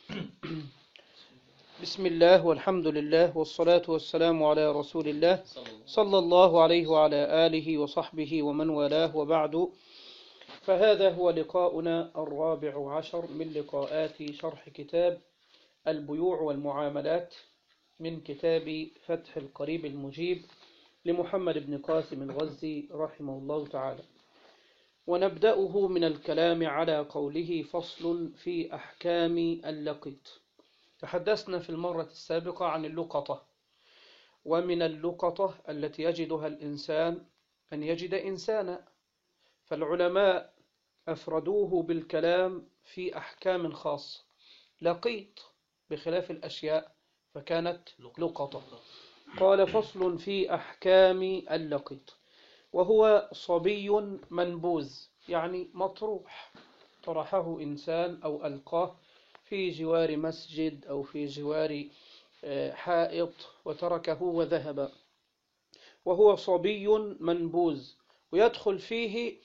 بسم الله والحمد لله والصلاة والسلام على رسول الله صلى الله عليه وعلى آله وصحبه ومن والاه وبعد فهذا هو لقاؤنا الرابع عشر من لقاءات شرح كتاب البيوع والمعاملات من كتاب فتح القريب المجيب لمحمد بن قاسم الغزي رحمه الله تعالى ونبدأه من الكلام على قوله فصل في أحكام اللقيط تحدثنا في المرة السابقة عن اللقطة ومن اللقطة التي يجدها الإنسان أن يجد إنسانا فالعلماء أفردوه بالكلام في أحكام خاصة لقيط بخلاف الأشياء فكانت لقطة قال فصل في أحكام اللقيط وهو صبي منبوذ يعني مطروح طرحه إنسان أو ألقاه في جوار مسجد أو في جوار حائط وتركه وذهب وهو صبي منبوذ ويدخل فيه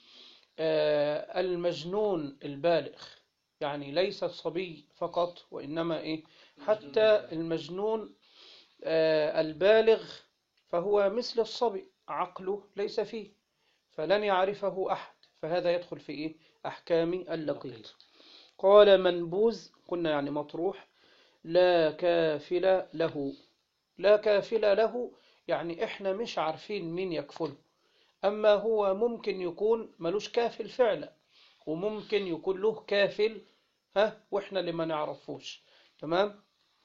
المجنون البالغ يعني ليس الصبي فقط وإنما إيه حتى المجنون البالغ فهو مثل الصبي عقله ليس فيه فلن يعرفه أحد فهذا يدخل في إيه أحكام اللقيط قال منبوذ قلنا يعني مطروح لا كافل له لا كافل له يعني احنا مش عارفين مين يكفله اما هو ممكن يكون ملوش كافل فعلا وممكن يكون له كافل ها واحنا اللي ما نعرفوش تمام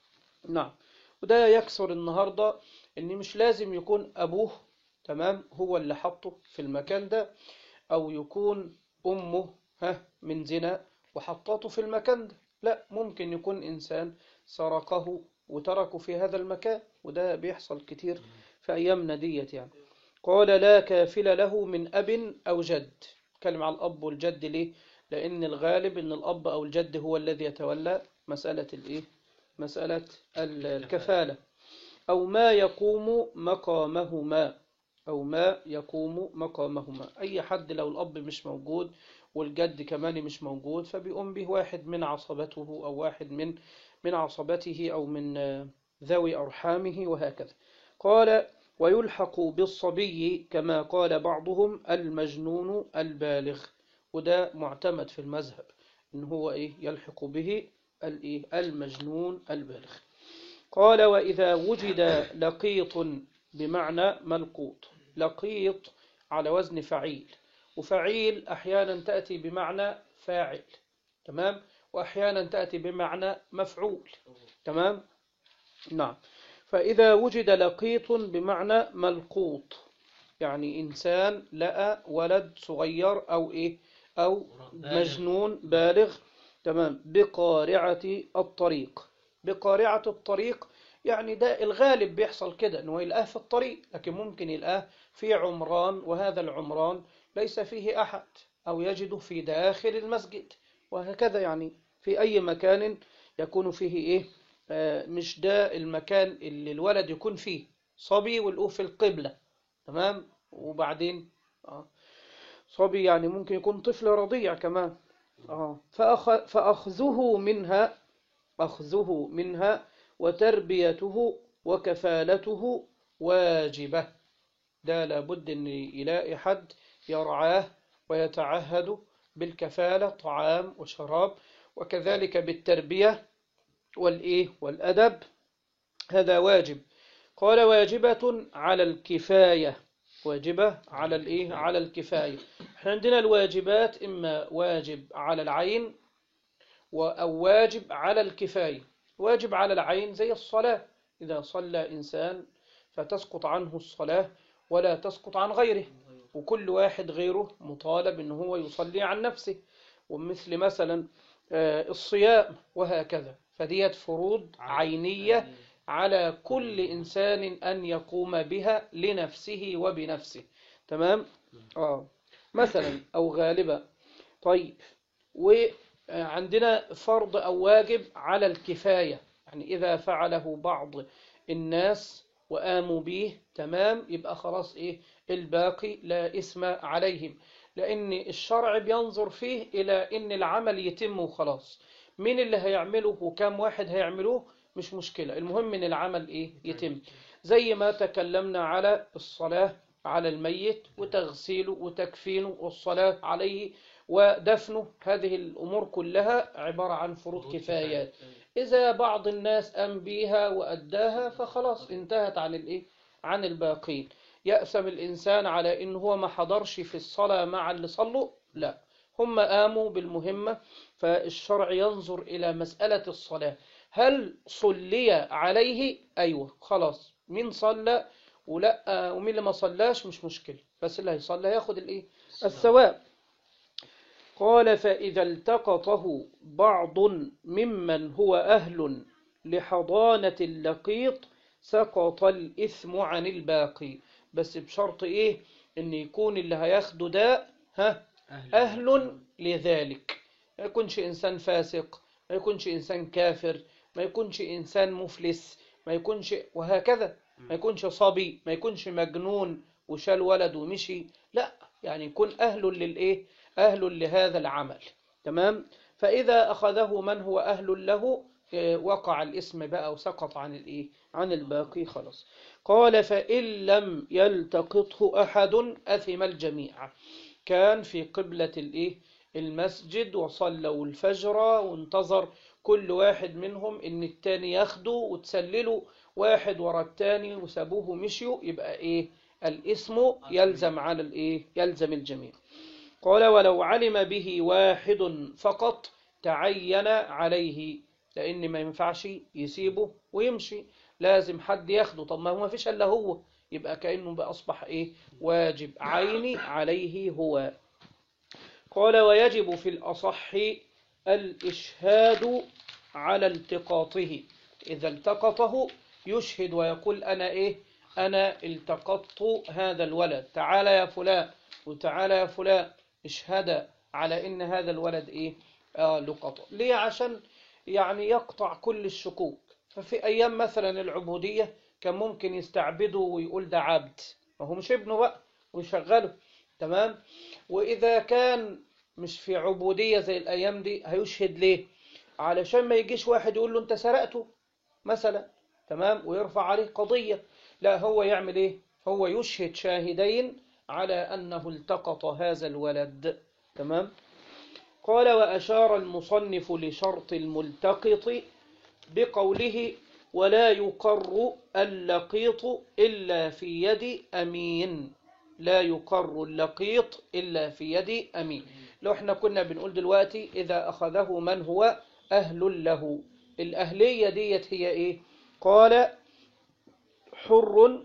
نعم وده يكسر النهاردة ان مش لازم يكون ابوه تمام هو اللي حطه في المكان ده او يكون امه ها من زنا وحطته في المكان ده لا ممكن يكون إنسان سرقه وتركه في هذا المكان وده بيحصل كتير في أيامنا ديت يعني قال لا كافل له من أب أو جد كلم على الأب والجد ليه لأن الغالب أن الأب أو الجد هو الذي يتولى مسألة الإيه مسألة الكفالة أو ما يقوم مقامهما أو ما يقوم مقامهما أي حد لو الأب مش موجود والجد كمان مش موجود فبيقوم به واحد من عصبته أو واحد من من عصبته أو من ذوي أرحامه وهكذا قال ويلحق بالصبي كما قال بعضهم المجنون البالغ وده معتمد في المذهب إن هو إيه يلحق به الإيه المجنون البالغ قال وإذا وجد لقيط بمعنى ملقوط لقيط على وزن فعيل وفعيل أحيانا تأتي بمعنى فاعل تمام وأحيانا تأتي بمعنى مفعول تمام نعم فإذا وجد لقيط بمعنى ملقوط يعني إنسان لقى ولد صغير أو إيه أو مجنون بالغ تمام بقارعة الطريق بقارعة الطريق يعني ده الغالب بيحصل كده انه يلقاه في الطريق لكن ممكن يلقاه في عمران وهذا العمران ليس فيه أحد أو يجده في داخل المسجد وهكذا يعني في أي مكان يكون فيه إيه آه مش ده المكان اللي الولد يكون فيه صبي والقوه في القبلة تمام وبعدين آه صبي يعني ممكن يكون طفل رضيع كمان آه فأخ فأخذه منها أخذه منها وتربيته وكفالته واجبة ده لابد أن يلاقي حد يرعاه ويتعهد بالكفالة طعام وشراب وكذلك بالتربية والإيه والأدب هذا واجب قال واجبة على الكفاية واجبة على الإيه على الكفاية احنا عندنا الواجبات إما واجب على العين أو واجب على الكفاية واجب على العين زي الصلاة إذا صلى إنسان فتسقط عنه الصلاة ولا تسقط عن غيره وكل واحد غيره مطالب ان هو يصلي عن نفسه ومثل مثلا الصيام وهكذا فديت فروض عينية على كل إنسان أن يقوم بها لنفسه وبنفسه تمام آه. مثلا أو غالبا طيب وعندنا فرض أو واجب على الكفاية يعني إذا فعله بعض الناس وآموا به تمام يبقى خلاص إيه الباقي لا إثم عليهم لأن الشرع بينظر فيه إلى أن العمل يتم وخلاص مين اللي هيعمله وكام واحد هيعملوه مش مشكلة المهم ان العمل ايه يتم زي ما تكلمنا على الصلاة على الميت وتغسيله وتكفينه والصلاة عليه ودفنه هذه الأمور كلها عبارة عن فروض كفايات إذا بعض الناس قام بيها وأداها فخلاص انتهت عن الإيه؟ عن الباقين يأسم الإنسان على إن هو ما حضرش في الصلاة مع اللي صلوا لا هم قاموا بالمهمة فالشرع ينظر إلى مسألة الصلاة هل صلي عليه أيوة خلاص مين صلى ولا ومين اللي ما صلاش مش مشكلة بس اللي هيصلى هياخد الإيه الثواب قال فإذا التقطه بعض ممن هو أهل لحضانة اللقيط سقط الإثم عن الباقي بس بشرط إيه إن يكون اللي هياخده ده ها أهل لذلك ما يكونش إنسان فاسق ما يكونش إنسان كافر ما يكونش إنسان مفلس ما يكونش وهكذا ما يكونش صبي ما يكونش مجنون وشال ولد ومشي لا يعني يكون أهل للإيه أهل لهذا العمل تمام فإذا أخذه من هو أهل له آه، وقع الاسم بقى وسقط عن الإيه عن الباقي خلاص قال فإن لم يلتقطه أحد أثم الجميع كان في قبلة الإيه المسجد وصلوا الفجر وانتظر كل واحد منهم ان التاني ياخده وتسللوا واحد ورا التاني وسابوه ومشيوا يبقى ايه الاسم يلزم على الايه يلزم الجميع قال ولو علم به واحد فقط تعين عليه لان ما ينفعش يسيبه ويمشي لازم حد ياخده طب ما هو ما فيش الا هو يبقى كانه بقى اصبح ايه واجب عيني عليه هو قال ويجب في الأصح الإشهاد على التقاطه إذا التقطه يشهد ويقول أنا إيه أنا التقطت هذا الولد تعال يا فلان وتعالى يا فلان اشهد على إن هذا الولد إيه آه لقطه ليه عشان يعني يقطع كل الشكوك ففي أيام مثلا العبودية كان ممكن يستعبده ويقول ده عبد ما هو مش ابنه بقى ويشغله تمام وإذا كان مش في عبودية زي الأيام دي هيشهد ليه علشان ما يجيش واحد يقول له أنت سرقته مثلا تمام ويرفع عليه قضية لا هو يعمل إيه هو يشهد شاهدين على أنه التقط هذا الولد تمام قال وأشار المصنف لشرط الملتقط بقوله ولا يقر اللقيط إلا في يد أمين لا يقر اللقيط إلا في يد أمين لو احنا كنا بنقول دلوقتي إذا أخذه من هو أهل له الأهلية ديت هي إيه قال حر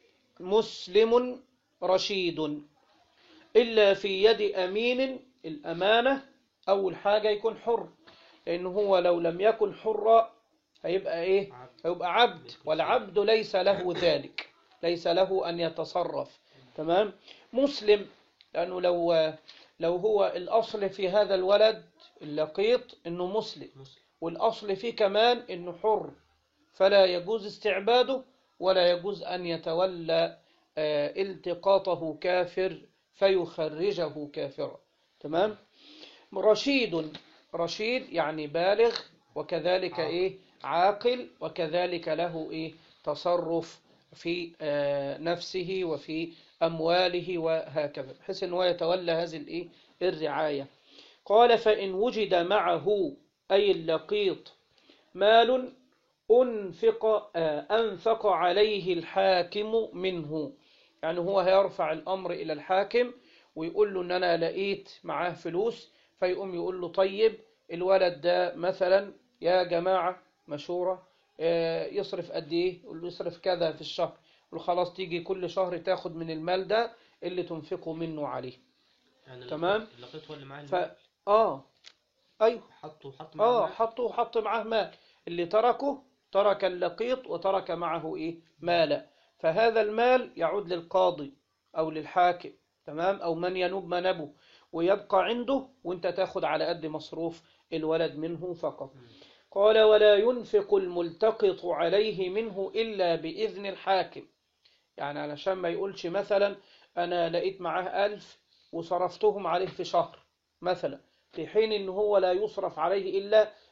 مسلم رشيد إلا في يد أمين الأمانة أول حاجة يكون حر لأنه هو لو لم يكن حرا هيبقى إيه هيبقى عبد والعبد ليس له ذلك ليس له أن يتصرف تمام مسلم لأنه لو لو هو الأصل في هذا الولد اللقيط إنه مسلم والأصل فيه كمان إنه حر فلا يجوز استعباده ولا يجوز أن يتولى آه، التقاطه كافر فيخرجه كافرا تمام رشيد رشيد يعني بالغ وكذلك عاقل. إيه عاقل وكذلك له إيه تصرف في آه، نفسه وفي أمواله وهكذا بحيث أنه يتولى هذه الإيه الرعاية قال فإن وجد معه أي اللقيط مال أنفق آه، أنفق عليه الحاكم منه يعني هو هيرفع الأمر إلى الحاكم ويقول له إن أنا لقيت معاه فلوس فيقوم يقول له طيب الولد ده مثلا يا جماعة مشورة آه، يصرف قد إيه يقول له يصرف كذا في الشهر يقول له خلاص تيجي كل شهر تاخد من المال ده اللي تنفقه منه عليه يعني تمام. اللقيط هو اللي معاه ف... المال. آه أيوه حطه حط معاه اه المال. حطه حط معاه مال اللي تركه ترك اللقيط وترك معه ايه مالا فهذا المال يعود للقاضي او للحاكم تمام او من ينوب ما نبه ويبقى عنده وانت تاخد على قد مصروف الولد منه فقط قال ولا ينفق الملتقط عليه منه إلا بإذن الحاكم يعني علشان ما يقولش مثلا أنا لقيت معاه ألف وصرفتهم عليه في شهر مثلا في حين إن هو لا يصرف عليه إلا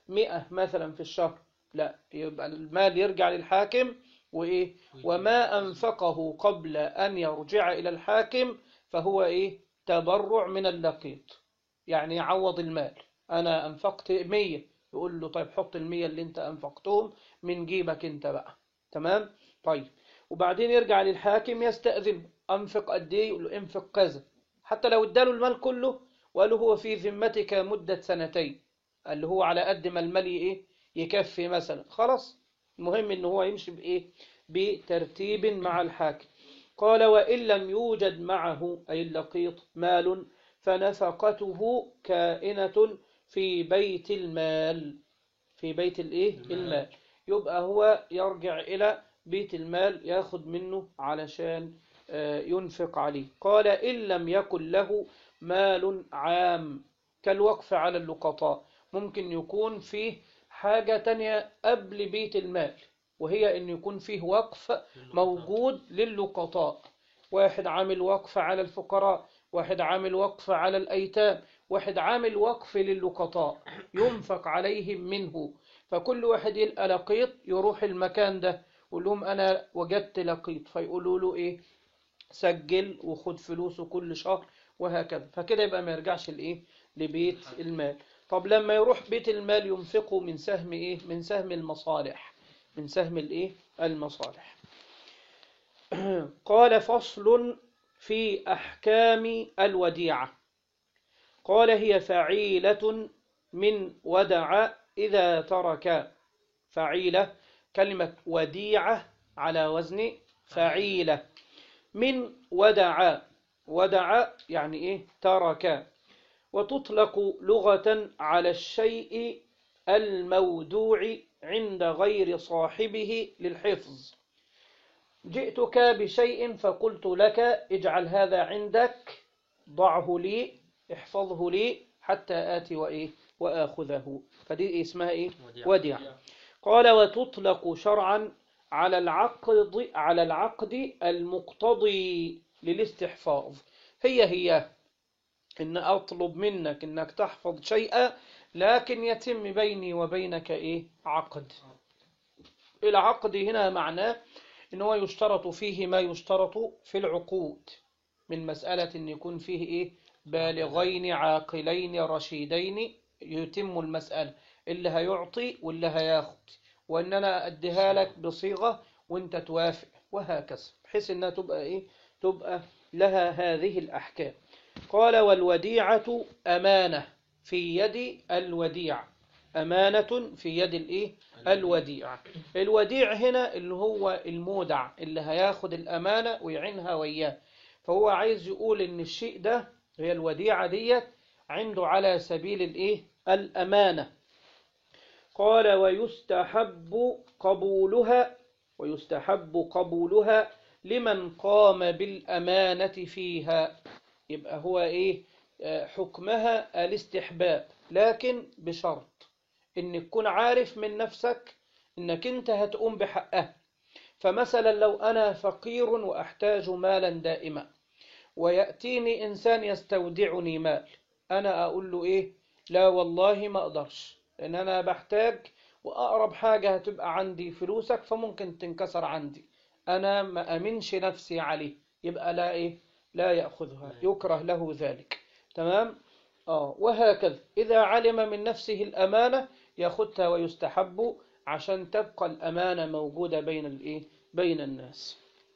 مئة مثلا في الشهر لا يبقى المال يرجع للحاكم وإيه وما أنفقه قبل أن يرجع إلى الحاكم فهو إيه تبرع من اللقيط يعني يعوض المال أنا أنفقت مية يقول له طيب حط المية اللي أنت أنفقتهم من جيبك أنت بقى تمام طيب وبعدين يرجع للحاكم يستأذن أنفق قد إيه يقول له انفق كذا حتى لو اداله المال كله وقال له هو في ذمتك مدة سنتين اللي هو على قد ما المال إيه يكفي مثلا خلاص المهم إن هو يمشي بإيه بترتيب مع الحاكم قال وإن لم يوجد معه أي اللقيط مال فنفقته كائنة في بيت المال في بيت الإيه المال. المال يبقى هو يرجع إلى بيت المال ياخد منه علشان آه، ينفق عليه قال إن لم يكن له مال عام كالوقف على اللقطاء ممكن يكون فيه حاجة تانية قبل بيت المال وهي أن يكون فيه وقف موجود للقطاء واحد عامل وقف على الفقراء واحد عامل وقف على الأيتام واحد عامل وقف للقطاء ينفق عليهم منه فكل واحد يلقى لقيط يروح المكان ده يقول لهم أنا وجدت لقيط فيقولوا له إيه سجل وخد فلوسه كل شهر وهكذا فكده يبقى ما يرجعش لإيه لبيت المال طب لما يروح بيت المال ينفقه من سهم إيه من سهم المصالح من سهم الإيه المصالح قال فصل في أحكام الوديعة قال هي فعيلة من ودع إذا ترك فعيلة كلمة وديعة على وزن فعيلة من ودع ودع يعني إيه ترك وتطلق لغة على الشيء المودوع عند غير صاحبه للحفظ جئتك بشيء فقلت لك اجعل هذا عندك ضعه لي احفظه لي حتى آتي وإيه وآخذه فدي اسمها إيه وديعة. وديعة قال وتطلق شرعا على العقد على العقد المقتضي للاستحفاظ هي هي إن أطلب منك إنك تحفظ شيئا لكن يتم بيني وبينك إيه عقد العقد هنا معناه إن هو يشترط فيه ما يشترط في العقود من مسألة إن يكون فيه إيه بالغين عاقلين رشيدين يتم المسألة اللي هيعطي واللي هياخد وإن أنا أديها لك بصيغة وإنت توافق وهكذا بحيث إنها تبقى إيه تبقى لها هذه الأحكام قال والوديعة أمانة في يد الوديع أمانة في يد الإيه الوديع الوديع هنا اللي هو المودع اللي هياخد الأمانة ويعينها وياه فهو عايز يقول إن الشيء ده هي الوديعة ديت عنده على سبيل الإيه الأمانة قال ويستحب قبولها ويستحب قبولها لمن قام بالأمانة فيها يبقى هو إيه آه، حكمها الاستحباب لكن بشرط إن تكون عارف من نفسك إنك أنت هتقوم بحقها فمثلا لو أنا فقير وأحتاج مالا دائما ويأتيني إنسان يستودعني مال أنا أقول له إيه لا والله ما أقدرش لأن أنا بحتاج وأقرب حاجة هتبقى عندي فلوسك فممكن تنكسر عندي أنا ما أمنش نفسي عليه يبقى لا إيه لا يأخذها يكره له ذلك تمام آه وهكذا إذا علم من نفسه الأمانة ياخدها ويستحب عشان تبقى الأمانة موجودة بين الإيه بين الناس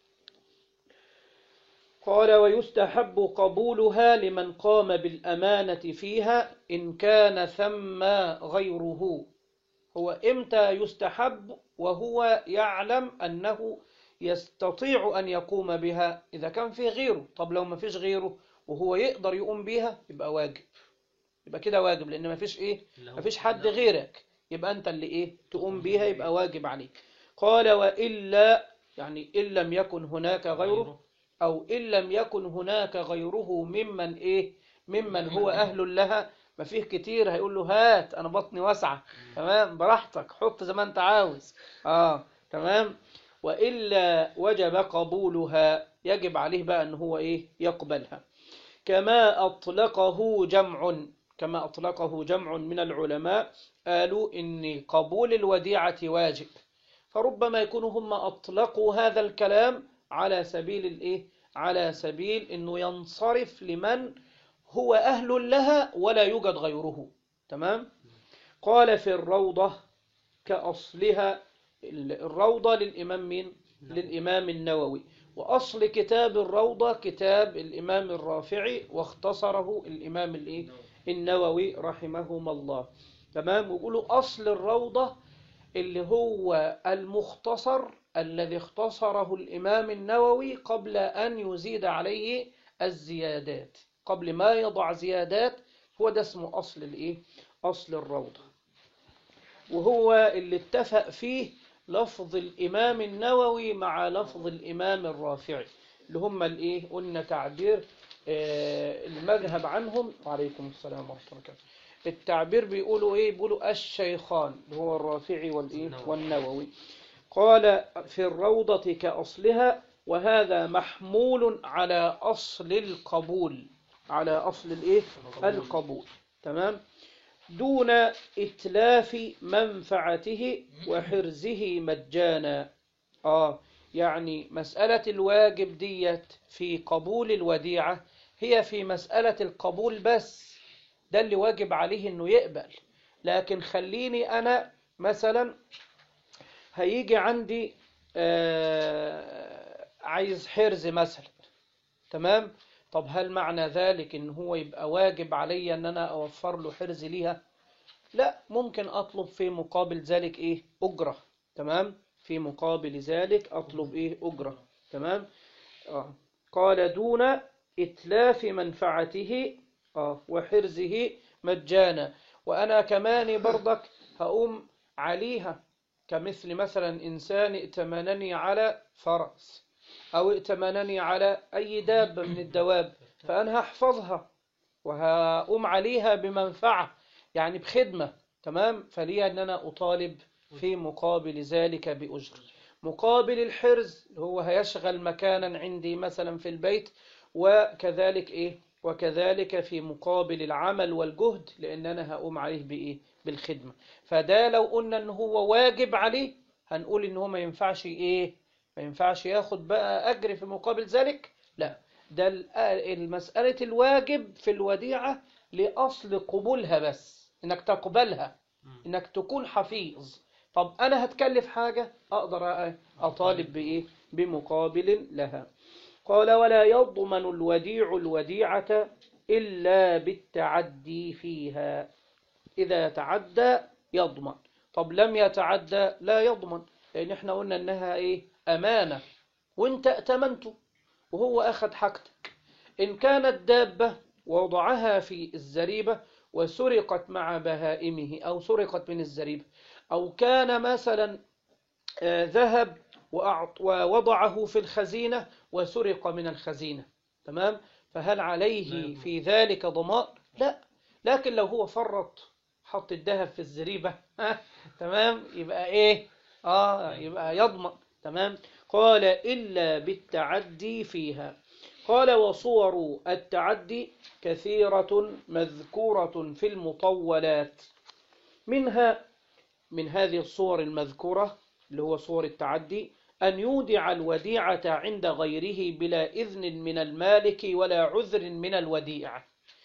قال ويستحب قبولها لمن قام بالأمانة فيها إن كان ثم غيره هو إمتى يستحب وهو يعلم أنه يستطيع أن يقوم بها إذا كان في غيره طب لو ما فيش غيره وهو يقدر يقوم بها يبقى واجب يبقى كده واجب لأن ما فيش إيه اللي هو- ما فيش حد غيرك يبقى أنت اللي إيه تقوم بيها يبقى واجب عليك قال وإلا يعني إن لم يكن هناك غيره أو إن لم يكن هناك غيره ممن إيه ممن هو أهل لها ما فيه كتير هيقول له هات أنا بطني واسعة تمام براحتك حط زي ما أنت عاوز آه تمام وإلا وجب قبولها يجب عليه بقى أن هو إيه يقبلها كما أطلقه جمع كما أطلقه جمع من العلماء قالوا إن قبول الوديعة واجب فربما يكونوا هم أطلقوا هذا الكلام على سبيل الإيه؟ على سبيل إنه ينصرف لمن هو أهل لها ولا يوجد غيره تمام قال في الروضة كأصلها الروضة للإمام مين؟ للإمام النووي وأصل كتاب الروضة كتاب الإمام الرافعي واختصره الإمام الإيه؟ النووي رحمهما الله تمام ويقولوا أصل الروضة اللي هو المختصر الذي اختصره الإمام النووي قبل أن يزيد عليه الزيادات قبل ما يضع زيادات هو ده اسمه أصل الإيه؟ أصل الروضة وهو اللي اتفق فيه لفظ الإمام النووي مع لفظ الإمام الرافعي اللي هم الإيه؟ قلنا تعبير آه، المذهب عنهم وعليكم السلام ورحمة الله وبركاته التعبير بيقولوا إيه؟ بيقولوا الشيخان اللي هو الرافعي والإيه؟ النووي. والنووي قال في الروضة كأصلها وهذا محمول على أصل القبول على أصل الإيه؟ القبول تمام دون إتلاف منفعته وحرزه مجانا آه يعني مسألة الواجب ديت في قبول الوديعة هي في مسألة القبول بس ده اللي واجب عليه إنه يقبل لكن خليني أنا مثلا هيجي عندي آه عايز حرز مثلا تمام طب هل معنى ذلك ان هو يبقى واجب علي ان انا اوفر له حرز ليها لا ممكن اطلب في مقابل ذلك ايه اجرة تمام في مقابل ذلك اطلب ايه اجرة تمام آه. قال دون اتلاف منفعته آه. وحرزه مجانا وانا كمان برضك هقوم عليها كمثل مثلا انسان ائتمنني على فرس أو ائتمنني على أي دابة من الدواب فأنا هحفظها وهقوم عليها بمنفعة يعني بخدمة تمام فلي أن أنا أطالب في مقابل ذلك بأجر مقابل الحرز هو هيشغل مكانا عندي مثلا في البيت وكذلك إيه وكذلك في مقابل العمل والجهد لأن أنا هقوم عليه بإيه بالخدمة فده لو قلنا أنه هو واجب عليه هنقول إن هو ما ينفعش إيه ما ينفعش ياخد بقى أجر في مقابل ذلك لا ده المسألة الواجب في الوديعة لأصل قبولها بس إنك تقبلها إنك تكون حفيظ طب أنا هتكلف حاجة أقدر أطالب بإيه بمقابل لها قال ولا يضمن الوديع الوديعة إلا بالتعدي فيها إذا تعدى يضمن طب لم يتعدى لا يضمن لأن احنا قلنا إنها إيه أمانة وانت ائتمنته وهو أخذ حاجتك إن كانت دابة وضعها في الزريبة وسرقت مع بهائمه أو سرقت من الزريبة أو كان مثلا آه، ذهب وأعط- ووضعه في الخزينة وسرق من الخزينة تمام فهل عليه في ذلك ضمان لا لكن لو هو فرط حط الذهب في الزريبة ها، تمام يبقى ايه اه يبقى يضمن تمام قال إلا بالتعدي فيها قال وصور التعدي كثيرة مذكورة في المطولات منها من هذه الصور المذكورة اللي هو صور التعدي أن يودع الوديعة عند غيره بلا إذن من المالك ولا عذر من الوديعة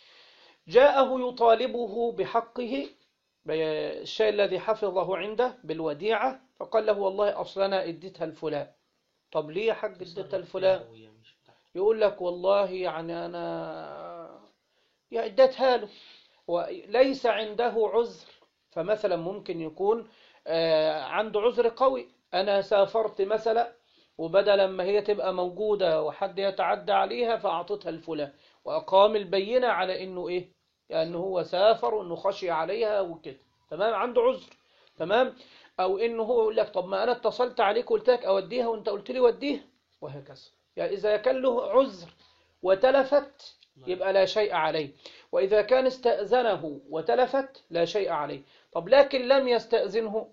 جاءه يطالبه بحقه الشيء الذي حفظه عنده بالوديعة فقال له والله أصلنا اديتها الفلان طب ليه يا حاج اديتها الفلان يقول لك والله يعني أنا يا اديتها له وليس عنده عذر فمثلا ممكن يكون آه، عنده عذر قوي أنا سافرت مثلا وبدل ما هي تبقى موجودة وحد يتعدى عليها فأعطتها الفلان وأقام البينة على إنه إيه لأنه هو سافر وإنه خشي عليها وكده تمام عنده عذر تمام أو إنه هو يقول لك طب ما أنا اتصلت عليك وقلت لك أوديها وأنت قلت لي وديها وهكذا يعني إذا كان له عذر وتلفت يبقى لا شيء عليه وإذا كان استأذنه وتلفت لا شيء عليه طب لكن لم يستأذنه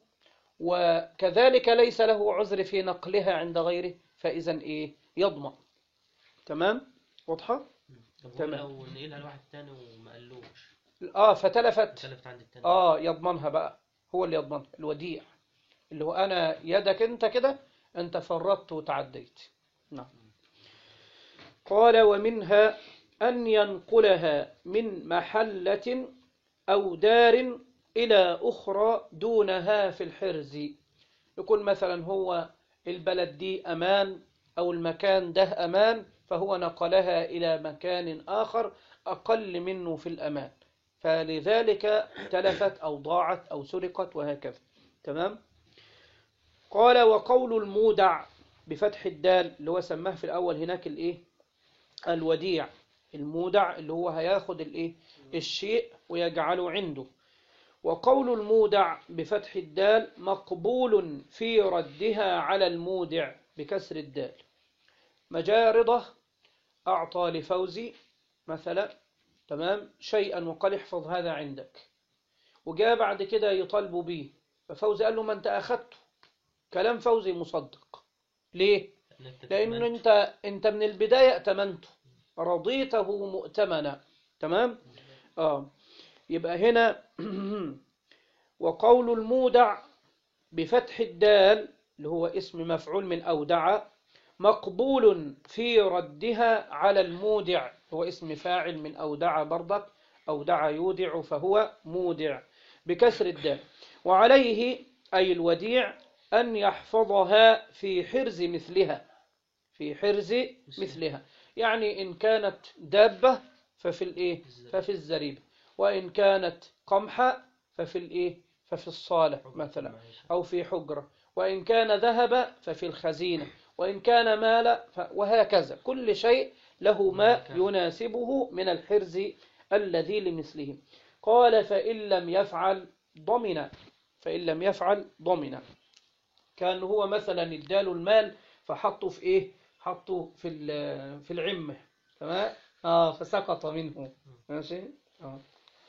وكذلك ليس له عذر في نقلها عند غيره فإذا إيه يضمن تمام واضحة طب هو تمام. لو نقلها لواحد تاني وما قالوش اه فتلفت تلفت عند التاني اه يضمنها بقى هو اللي يضمنها الوديع اللي هو انا يدك انت كده انت فرطت وتعديت نعم قال ومنها ان ينقلها من محلة او دار الى اخرى دونها في الحرز يكون مثلا هو البلد دي امان او المكان ده امان فهو نقلها الى مكان اخر اقل منه في الامان فلذلك تلفت أو ضاعت أو سرقت وهكذا تمام قال وقول المودع بفتح الدال اللي هو سماه في الأول هناك الإيه الوديع المودع اللي هو هياخد الإيه الشيء ويجعله عنده وقول المودع بفتح الدال مقبول في ردها على المودع بكسر الدال مجارضة أعطى لفوزي مثلا تمام شيئا وقال احفظ هذا عندك وجاء بعد كده يطالب به ففوزي قال له ما انت اخذته كلام فوزي مصدق ليه لان انت انت من البدايه ائتمنته رضيته مؤتمنا تمام اه يبقى هنا وقول المودع بفتح الدال اللي هو اسم مفعول من اودع مقبول في ردها على المودع هو اسم فاعل من أودع برضك أودع يودع فهو مودع بكسر الدال وعليه أي الوديع أن يحفظها في حرز مثلها في حرز مثلها يعني إن كانت دابة ففي الإيه ففي الزريبة وإن كانت قمحة ففي الإيه ففي الصالة مثلا أو في حجرة وإن كان ذهب ففي الخزينة وإن كان مال ف... وهكذا كل شيء له ما يناسبه من الحرز الذي لمثله قال فإن لم يفعل ضمن فإن لم يفعل ضمن كان هو مثلا اداله المال فحطه في ايه حطه في ال- في العمه تمام اه فسقط منه ماشي اه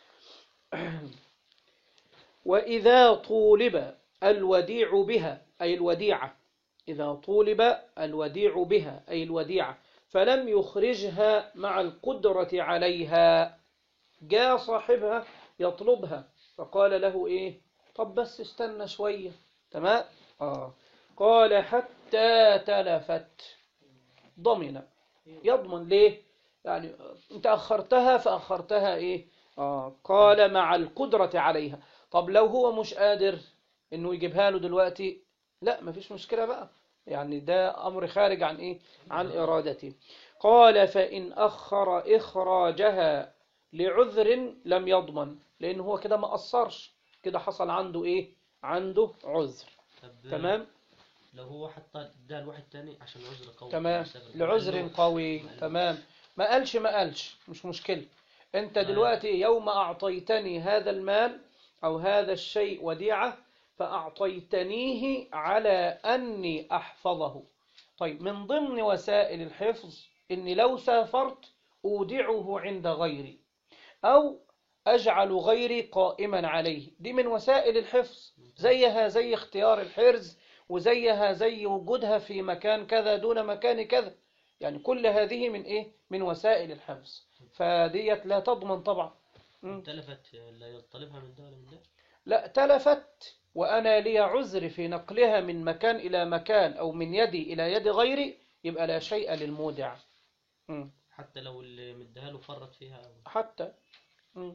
واذا طولب الوديع بها اي الوديعه اذا طولب الوديع بها اي الوديعه فلم يخرجها مع القدره عليها جاء صاحبها يطلبها فقال له ايه طب بس استنى شويه تمام آه. قال حتى تلفت ضمن يضمن ليه يعني انت أخرتها فأخرتها إيه آه. قال مع القدرة عليها طب لو هو مش قادر إنه يجيبها له دلوقتي لا مفيش مشكلة بقى يعني ده أمر خارج عن إيه عن إرادته قال فإن أخر إخراجها لعذر لم يضمن لأن هو كده ما قصرش كده حصل عنده إيه عنده عذر طب تمام لو هو حتى اداها لواحد تاني عشان عذر قوي تمام مسافر. لعذر قال له- قوي قال له- تمام ما قالش ما قالش مش مشكلة انت آه. دلوقتي يوم أعطيتني هذا المال أو هذا الشيء وديعة فأعطيتنيه على أني أحفظه طيب من ضمن وسائل الحفظ إني لو سافرت أودعه عند غيري أو أجعل غيري قائما عليه دي من وسائل الحفظ زيها زي اختيار الحرز وزيها زي وجودها في مكان كذا دون مكان كذا يعني كل هذه من إيه من وسائل الحفظ فديت لا تضمن طبعا مم. تلفت لا يطلبها من ده ولا من ده لا تلفت وأنا لي عذر في نقلها من مكان إلى مكان أو من يدي إلى يد غيري يبقى لا شيء للمودع مم. حتى لو اللي مديها له فرط فيها أو حتى مم.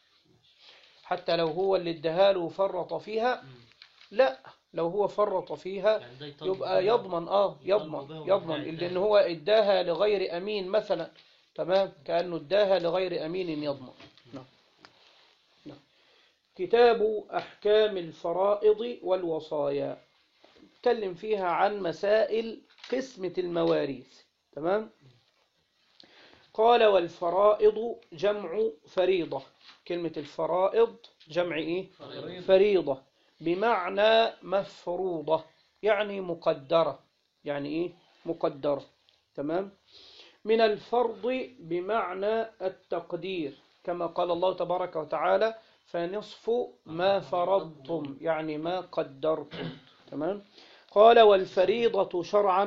حتى لو هو اللي اداها له وفرط فيها مم. لا لو هو فرط فيها يعني ده يطالب يبقى بها. يضمن اه يطالب يضمن بها يضمن ويدعي لان تاني. هو اداها لغير امين مثلا تمام كانه اداها لغير امين يضمن نعم. نعم. كتاب احكام الفرائض والوصايا اتكلم فيها عن مسائل قسمة المواريث تمام قال والفرائض جمع فريضة كلمة الفرائض جمع ايه فريضة. فريضة بمعنى مفروضة يعني مقدرة يعني ايه مقدرة تمام من الفرض بمعنى التقدير كما قال الله تبارك وتعالى فنصف ما فرضتم يعني ما قدرتم تمام قال والفريضة شرعا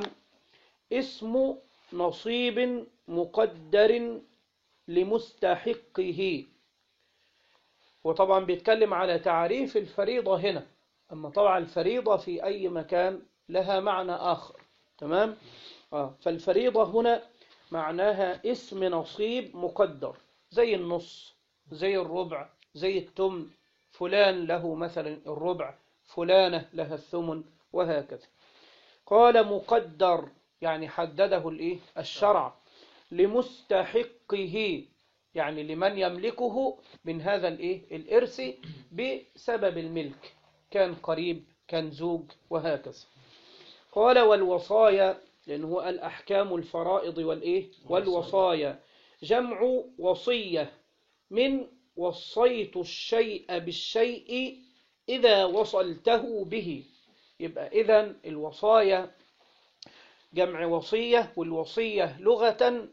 اسم نصيب مقدر لمستحقه وطبعا بيتكلم على تعريف الفريضة هنا أما طبعا الفريضة في أي مكان لها معنى آخر تمام آه. فالفريضة هنا معناها اسم نصيب مقدر زي النص زي الربع زي التمن فلان له مثلا الربع فلانة لها الثمن وهكذا قال مقدر يعني حدده الايه الشرع لمستحقه يعني لمن يملكه من هذا الايه الارث بسبب الملك كان قريب كان زوج وهكذا قال والوصايا لأنه هو الأحكام الفرائض والإيه والوصايا جمع وصية من وصيت الشيء بالشيء إذا وصلته به يبقى إذن الوصايا جمع وصية والوصية لغة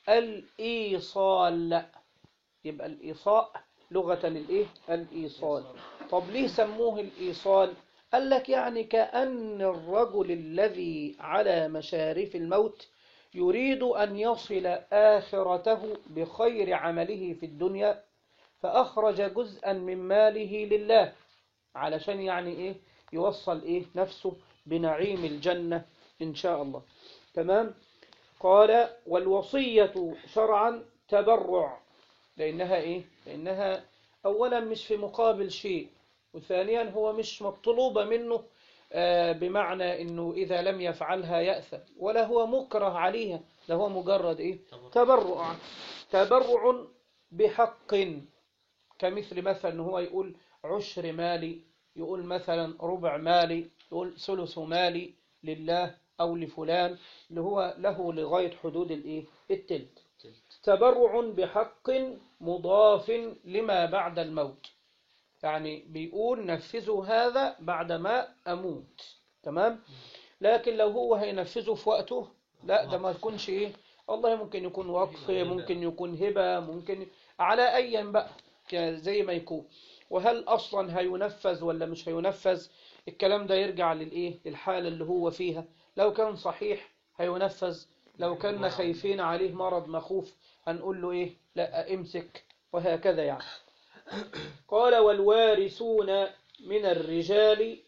الإيصال يبقى الإيصاء لغة الإيه الإيصال طب ليه سموه الإيصال قال لك يعني كأن الرجل الذي على مشارف الموت يريد أن يصل آخرته بخير عمله في الدنيا فأخرج جزءا من ماله لله علشان يعني إيه يوصل إيه نفسه بنعيم الجنة إن شاء الله تمام قال والوصية شرعا تبرع لأنها إيه لأنها أولا مش في مقابل شيء وثانيا هو مش مطلوبة منه آه، بمعنى أنه إذا لم يفعلها يأثم ولا هو مكره عليها ده هو مجرد إيه تبرع تبرع بحق كمثل مثلا أنه هو يقول عشر مالي يقول مثلا ربع مالي يقول ثلث مالي لله أو لفلان اللي هو له لغاية حدود الإيه التلت تبرع بحق مضاف لما بعد الموت يعني بيقول نفذوا هذا بعدما أموت تمام لكن لو هو هينفذه في وقته لا ده ما يكونش إيه والله ممكن يكون وقف ممكن يكون هبة ممكن على أيا بقى يعني زي ما يكون وهل أصلا هينفذ ولا مش هينفذ الكلام ده يرجع للإيه للحالة اللي هو فيها لو كان صحيح هينفذ لو كنا خايفين عليه مرض مخوف هنقول له إيه لا امسك وهكذا يعني قال والوارثون من الرجال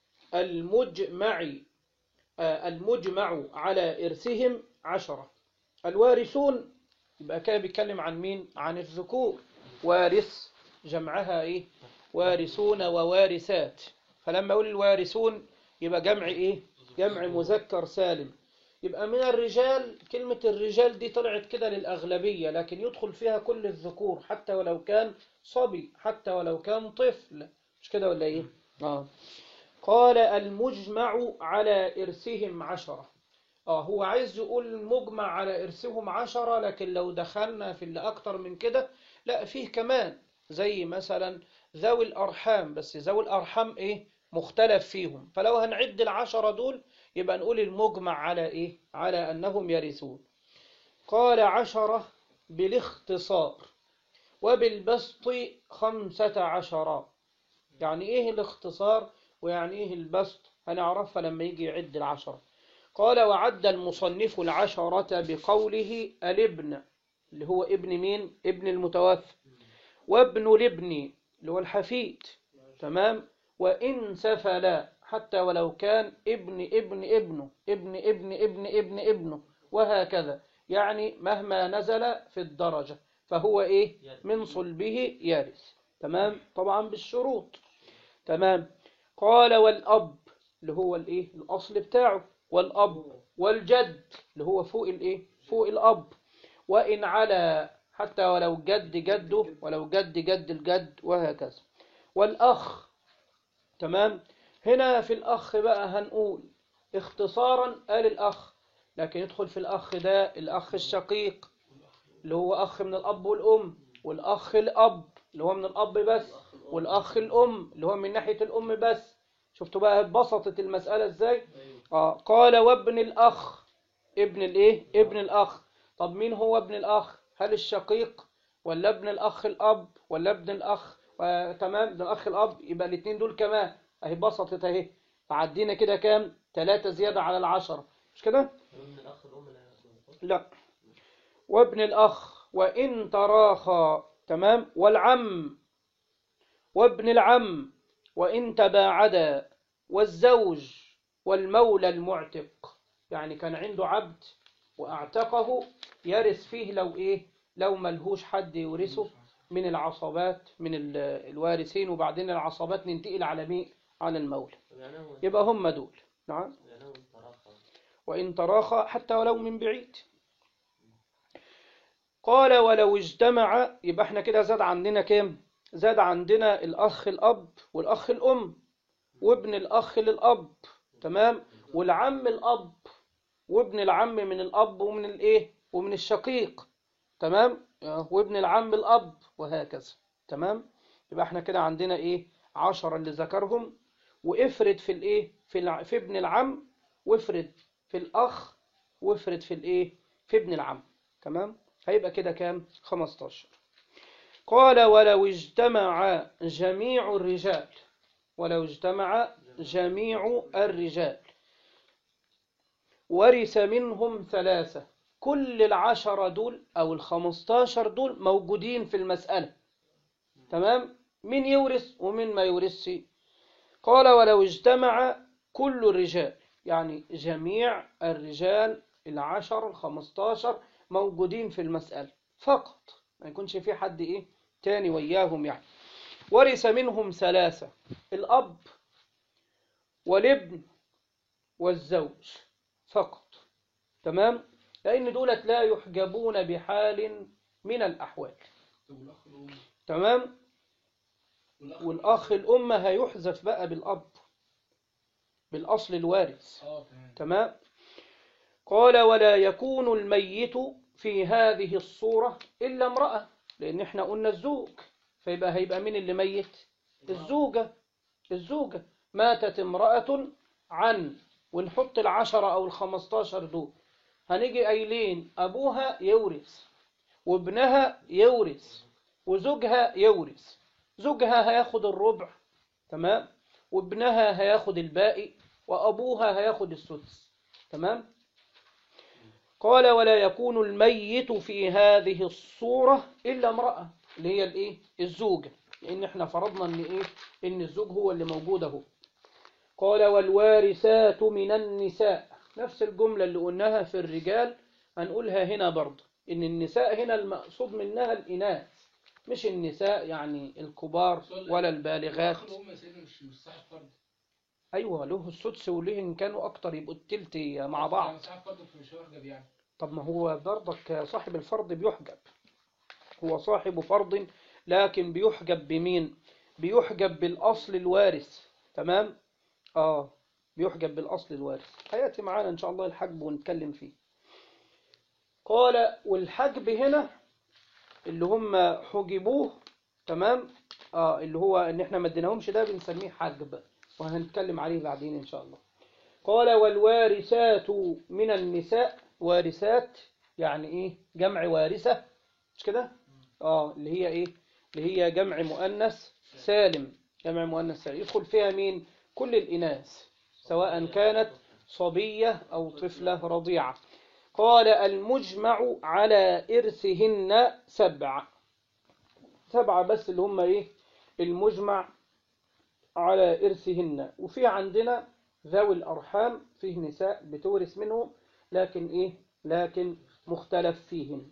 المجمع آه، المجمع على إرثهم عشرة الوارثون يبقى كان بيتكلم عن مين عن الذكور وارث جمعها إيه وارثون ووارثات فلما أقول الوارثون يبقى جمع إيه جمع مذكر سالم يبقى من الرجال كلمة الرجال دي طلعت كده للأغلبية لكن يدخل فيها كل الذكور حتى ولو كان صبي حتى ولو كان طفل مش كده ولا إيه آه. قال المجمع على إرثهم عشرة آه هو عايز يقول المجمع على إرثهم عشرة لكن لو دخلنا في اللي أكتر من كده لا فيه كمان زي مثلا ذوي الأرحام بس ذوي الأرحام إيه مختلف فيهم فلو هنعد العشرة دول يبقى نقول المجمع على إيه على أنهم يرثون قال عشرة بالاختصار وبالبسط خمسة عشر يعني إيه الاختصار ويعني إيه البسط هنعرفها لما يجي يعد العشرة قال وعد المصنف العشرة بقوله الابن اللي هو ابن مين ابن المتوفى وابن الابن اللي هو الحفيد تمام وإن سفل حتى ولو كان ابن ابن ابنه ابن ابن ابن ابن ابنه وهكذا يعني مهما نزل في الدرجة فهو إيه من صلبه يرث تمام طبعا بالشروط تمام قال والأب اللي هو الإيه الأصل بتاعه والأب والجد اللي هو فوق الإيه فوق الأب وإن على حتى ولو جد جده ولو جد جد الجد وهكذا والأخ تمام هنا في الأخ بقى هنقول اختصارا قال الأخ لكن يدخل في الأخ ده الأخ الشقيق اللي هو أخ من الأب والأم والأخ الأب اللي هو من الأب بس والأخ الأم اللي هو من ناحية الأم بس شفتوا بقى بسطت المسألة ازاي آه قال وابن الأخ ابن الايه ابن الأخ طب مين هو ابن الأخ هل الشقيق ولا ابن الأخ الأب ولا ابن الأخ آه تمام ابن الأخ الأب يبقى الاثنين دول كمان اهي بسطت اهي فعدينا كده كام ثلاثة زيادة على العشرة مش كده من الأخ الأم لا يخلق. لا وابن الأخ وإن تراخى تمام والعم وابن العم وإن تباعدا والزوج والمولى المعتق يعني كان عنده عبد وأعتقه يرث فيه لو إيه لو ملهوش حد يورثه من العصبات من ال- الوارثين وبعدين العصبات ننتقل على مين على المولى يعني هو يبقى هم دول نعم يعني هو انطلاقه وإن تراخى حتى ولو من بعيد قال ولو اجتمع يبقى احنا كده زاد عندنا كام زاد عندنا الأخ الأب والأخ الأم وابن الأخ للأب تمام والعم الأب وابن العم من الأب ومن الإيه ومن الشقيق تمام آه، وابن العم الأب وهكذا تمام يبقى احنا كده عندنا إيه عشرة اللي ذكرهم وافرد في الإيه في, الع... في ابن العم وافرد في الأخ وافرد في الإيه في ابن العم تمام هيبقى كده كام 15 قال ولو اجتمع جميع الرجال ولو اجتمع جميع الرجال ورث منهم ثلاثة كل العشرة دول أو الخمستاشر دول موجودين في المسألة تمام من يورث ومن ما يورثش قال ولو اجتمع كل الرجال يعني جميع الرجال العشر الخمستاشر موجودين في المسألة فقط ما يكونش في حد إيه تاني وياهم يعني ورث منهم ثلاثة الأب والابن والزوج فقط تمام لأن دولت لا يحجبون بحال من الأحوال والأخ الأم تمام والأخ والأخ الأم هيحذف بقى بالأب بالأصل الوارث اه تمام تمام قال ولا يكون الميت في هذه الصورة إلا امرأة لأن احنا قلنا الزوج فيبقى هيبقى مين اللي ميت الزوجة الزوجة ماتت امرأة عن ونحط العشرة أو الخمستاشر دول هنيجي قايلين أبوها يورث وابنها يورث وزوجها يورث زوجها هياخد الربع تمام وابنها هياخد الباقي وأبوها هياخد السدس تمام قال ولا يكون الميت في هذه الصورة إلا امرأة اللي هي الايه الزوجة لأن احنا فرضنا ان ايه ان الزوج هو اللي موجود اهو قال والوارثات من النساء نفس الجملة اللي قلناها في الرجال هنقولها هنا برضه ان النساء هنا المقصود منها الإناث مش النساء يعني الكبار ولا البالغات الأخ الأم يا سيدنا مش مش صاحب فرد ايوه له السدس وليه ان كانوا اكتر يبقوا التلت مع بعض يعني صاحب فرد مش هيحجب يعني طب ما هو برضك صاحب الفرض بيحجب هو صاحب فرض لكن بيحجب بمين بيحجب بالأصل الوارث تمام اه بيحجب بالأصل الوارث هيأتي معانا إن شاء الله الحجب ونتكلم فيه قال والحجب هنا اللي هم حجبوه تمام اه اللي هو ان احنا ما اديناهمش ده بنسميه حجب وهنتكلم عليه بعدين ان شاء الله قال والوارثات من النساء وارثات يعني ايه جمع وارثة مش كده اه اللي هي ايه اللي هي جمع مؤنث سالم جمع مؤنث سالم يدخل فيها مين كل الإناث سواء كانت صبية أو طفلة رضيعة قال المجمع على إرثهن سبع سبعة بس اللي هم إيه المجمع على إرثهن وفي عندنا ذوي الأرحام فيه نساء بتورث منهم لكن إيه لكن مختلف فيهن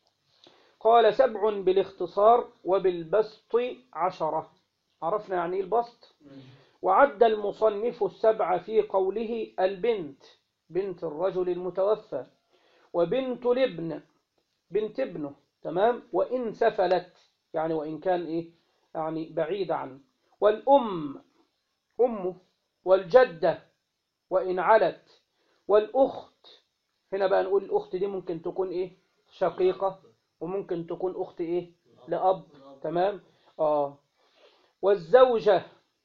قال سبع بالاختصار وبالبسط عشرة عرفنا يعني إيه البسط وعد المصنف السبع في قوله البنت بنت الرجل المتوفى وبنت الابن بنت ابنه تمام وإن سفلت يعني وإن كان إيه يعني بعيد عنه والأم أمه والجدة وإن علت والأخت هنا بقى نقول الأخت دي ممكن تكون إيه شقيقة وممكن تكون أخت إيه لأب تمام آه والزوجة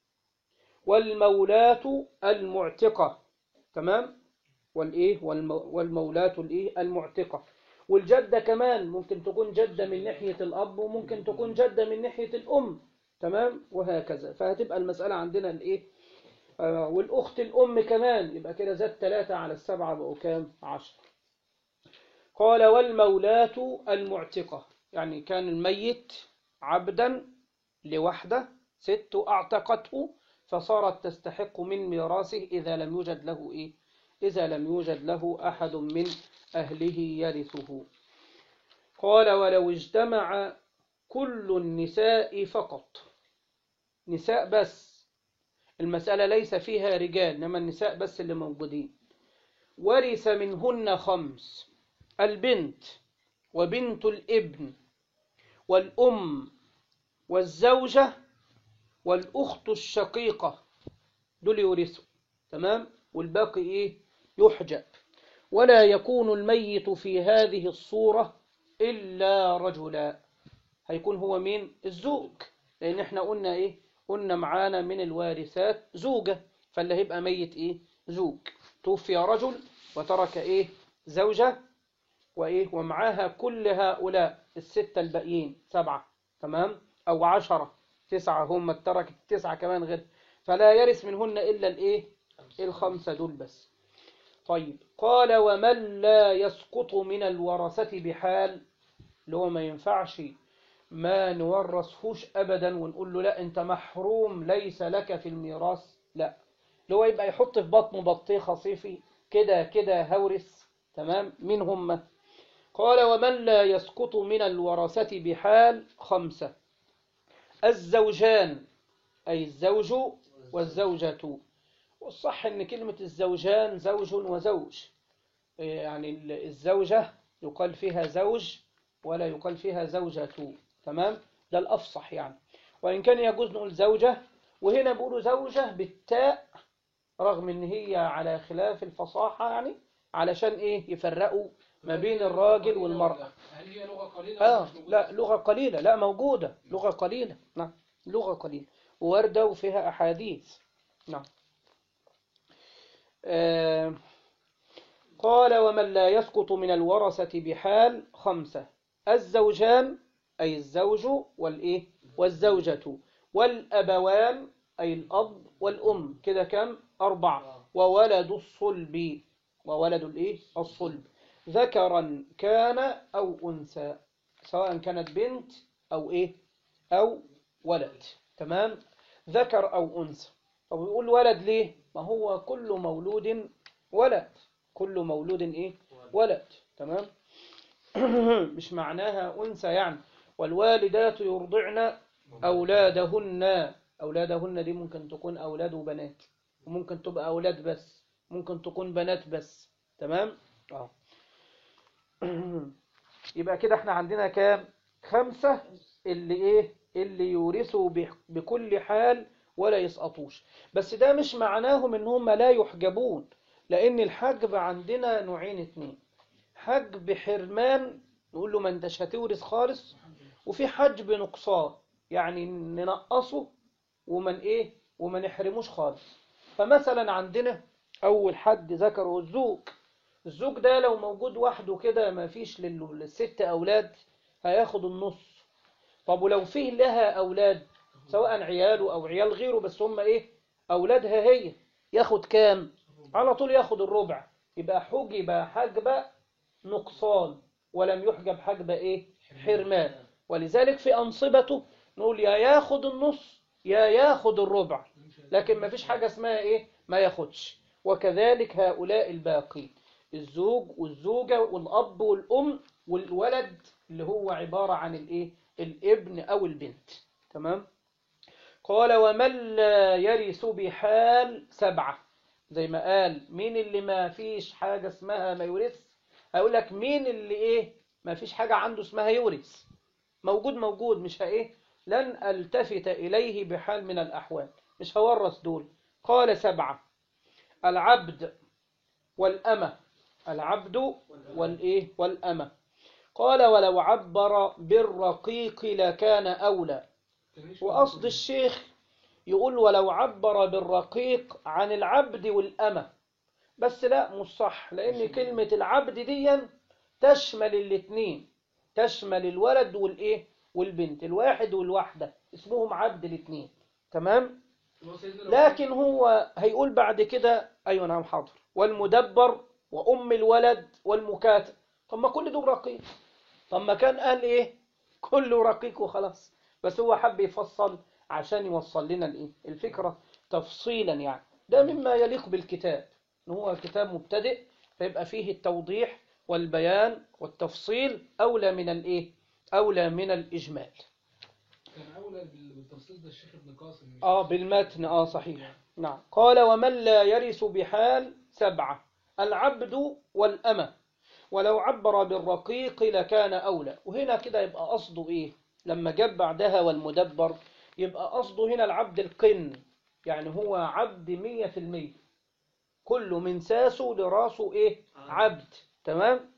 والمولاة المعتقة تمام والإيه والمو والمولاة الإيه المعتقة والجدة كمان ممكن تكون جدة من ناحية الأب وممكن تكون جدة من ناحية الأم تمام وهكذا فهتبقى المسألة عندنا الإيه آه والأخت الأم كمان يبقى كده زاد ثلاثة على السبعة بقوا كام عشر قال والمولاة المعتقة يعني كان الميت عبدا لوحده ست أعتقته فصارت تستحق من ميراثه إذا لم يوجد له إيه إذا لم يوجد له أحد من أهله يرثه قال ولو اجتمع كل النساء فقط نساء بس المسألة ليس فيها رجال إنما النساء بس اللي موجودين ورث منهن خمس البنت وبنت الابن والأم والزوجة والأخت الشقيقة دول يورثوا تمام والباقي إيه يحجب ولا يكون الميت في هذه الصورة إلا رجلا هيكون هو مين الزوج لأن احنا قلنا إيه قلنا معانا من الوارثات زوجة فاللي هيبقى ميت إيه زوج توفي رجل وترك إيه زوجة وإيه ومعاها كل هؤلاء الستة الباقيين سبعة تمام أو عشرة تسعة هم ترك التسعة كمان غير فلا يرث منهن إلا الإيه الخمسة دول بس طيب قال ومن لا يسقط من الورثة بحال اللي هو ما ينفعش ما نورثهوش أبدا ونقول له لا أنت محروم ليس لك في الميراث لا اللي هو يبقى يحط في بطنه بطيخة صيفي كده كده هورث تمام مين هم قال ومن لا يسقط من الورثة بحال خمسة الزوجان أي الزوج والزوجة والصح أن كلمة الزوجان زوج وزوج يعني الزوجة يقال فيها زوج ولا يقال فيها زوجة تمام ده الأفصح يعني وإن كان يجوز نقول زوجة وهنا بيقولوا زوجة بالتاء رغم ان هي على خلاف الفصاحة يعني علشان ايه يفرقوا ما بين الراجل والمرأة هل هي لغة قليلة ولا اه مش موجودة؟ لا لغة قليلة لا موجودة لغة قليلة نعم لغة قليلة وواردة وفيها أحاديث نعم آه قال ومن لا يسقط من الورثة بحال خمسة الزوجان أي الزوج والإيه والزوجة والأبوان أي الأب والأم كده كم أربعة وولد الصلب وولد الإيه الصلب ذكرا كان أو أنثى سواء كانت بنت أو إيه أو ولد تمام ذكر أو أنثى طب يقول ولد ليه ما هو كل مولود ولد كل مولود إيه ولد تمام مش معناها أنثى يعني والوالدات يرضعن أولادهن أولادهن دي ممكن تكون أولاد وبنات وممكن تبقى أولاد بس ممكن تكون بنات بس تمام اه يبقى كده احنا عندنا كام خمسة اللي ايه اللي يورثوا بح- بكل حال ولا يسقطوش بس ده مش معناهم ان هم لا يحجبون لان الحجب عندنا نوعين اتنين حجب حرمان نقول له ما انتش هتورث خالص وفي حجب نقصان يعني ننقصه ومن ايه وما نحرموش خالص فمثلا عندنا اول حد ذكره الزوج الزوج ده لو موجود وحده كده ما فيش لل- للست اولاد هياخد النص طب ولو فيه لها اولاد سواء عياله او عيال غيره بس هم ايه اولادها هي ياخد كام على طول ياخد الربع يبقى حجب حجب نقصان ولم يحجب حجب ايه حرمان ولذلك في انصبته نقول يا ياخد النص يا ياخد الربع لكن ما فيش حاجة اسمها ايه ما ياخدش وكذلك هؤلاء الباقين الزوج والزوجة والأب والأم والولد اللي هو عبارة عن الايه الابن أو البنت تمام قال ومن لا يرث بحال سبعة زي ما قال مين اللي ما فيش حاجة اسمها ما يورث هقول لك مين اللي ايه ما فيش حاجة عنده اسمها يورث موجود موجود مش ايه لن التفت اليه بحال من الاحوال مش هورث دول قال سبعة العبد والأمة العبد والإيه والأمة قال ولو عبر بالرقيق لكان أولى وقصد الشيخ يقول ولو عبر بالرقيق عن العبد والأمة بس لا مش صح لأن كلمة العبد دي تشمل الاثنين تشمل الولد والإيه والبنت الواحد والواحدة اسمهم عبد الاثنين تمام هو سيدنا لو لكن هو هيقول بعد كده أيوة نعم حاضر والمدبر وأم الولد والمكاتب طب ما كل دول رقيق طب ما كان قال إيه كله رقيق وخلاص بس هو حب يفصل عشان يوصل لنا الايه الفكرة تفصيلا يعني ده مما يليق بالكتاب ان هو كتاب مبتدئ فيبقى فيه التوضيح والبيان والتفصيل أولى من الايه أولى من الإجمال كان اولى بال- بالتفصيل ده الشيخ ابن قاسم مش اه بالمتن اه صحيح نعم قال ومن لا يرث بحال سبعة العبد والأمة ولو عبر بالرقيق لكان أولى وهنا كده يبقى قصده إيه لما جاب بعدها والمدبر يبقى قصده هنا العبد القن يعني هو عبد مية في المية كله من ساسه لراسه إيه عبد تمام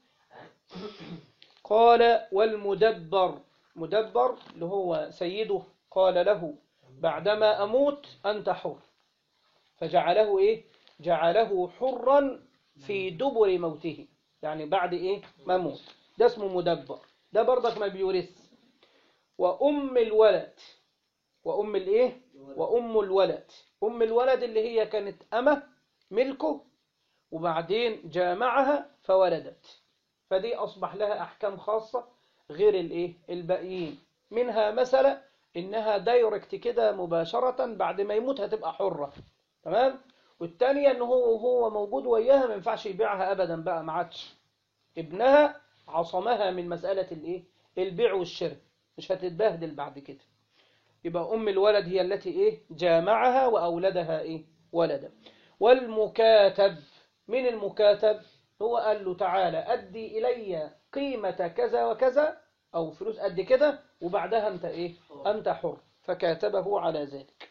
قال والمدبر مدبر اللي هو سيده قال له بعدما أموت أنت حر فجعله إيه جعله حرا في دبر موته يعني بعد إيه ما موت ده اسمه مدبر ده برضك ما بيورث وأم الولد وأم الإيه وأم الولد أم الولد اللي هي كانت أمة ملكه وبعدين جامعها فولدت فدي أصبح لها أحكام خاصة غير الإيه الباقيين منها مثلا إنها دايركت كده مباشرة بعد ما يموت هتبقى حرة تمام والتانية إن هو هو موجود وياها ما ينفعش يبيعها أبدا بقى ما عادش ابنها عصمها من مسألة الإيه البيع والشراء مش هتتبهدل بعد كده يبقى أم الولد هي التي إيه جامعها وأولدها إيه ولدا والمكاتب من المكاتب هو قال له تعالى أدي إلي قيمة كذا وكذا أو فلوس قد كده وبعدها أنت إيه أنت حر فكاتبه على ذلك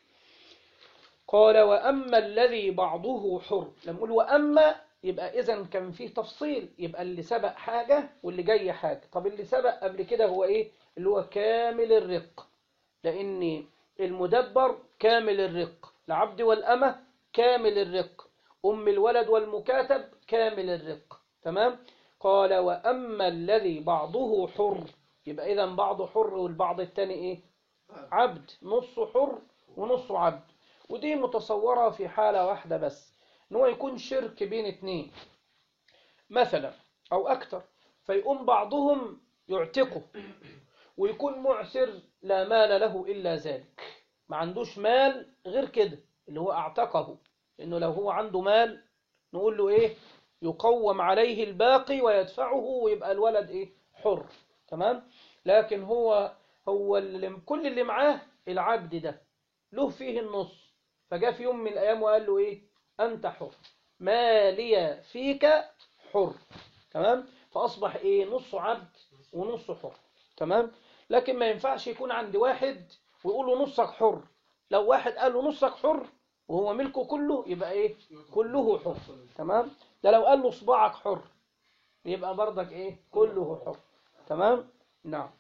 قال وأما الذي بعضه حر لما نقول وأما يبقى إذا كان فيه تفصيل يبقى اللي سبق حاجة واللي جاي حاجة طب اللي سبق قبل كده هو إيه اللي هو كامل الرق لأن المدبر كامل الرق العبد والأمة كامل الرق أم الولد والمكاتب كامل الرق تمام قال وأما الذي بعضه حر يبقى إذا بعضه حر والبعض التاني إيه عبد نص حر ونص عبد ودي متصورة في حالة واحدة بس إن هو يكون شرك بين اتنين مثلا أو أكتر فيقوم بعضهم يعتقه ويكون معسر لا مال له إلا ذلك ما عندوش مال غير كده اللي هو أعتقه إنه لو هو عنده مال نقول له إيه يقوم عليه الباقي ويدفعه ويبقى الولد إيه حر تمام لكن هو هو اللي كل اللي معاه العبد ده له فيه النص فجاء في يوم من الأيام وقال له إيه أنت حر ما لي فيك حر تمام فأصبح إيه نص عبد ونص حر تمام لكن ما ينفعش يكون عند واحد ويقول له نصك حر لو واحد قال له نصك حر وهو ملكه كله يبقى ايه كله حر تمام ده لو قال له صباعك حر يبقى برضك ايه كله حر تمام نعم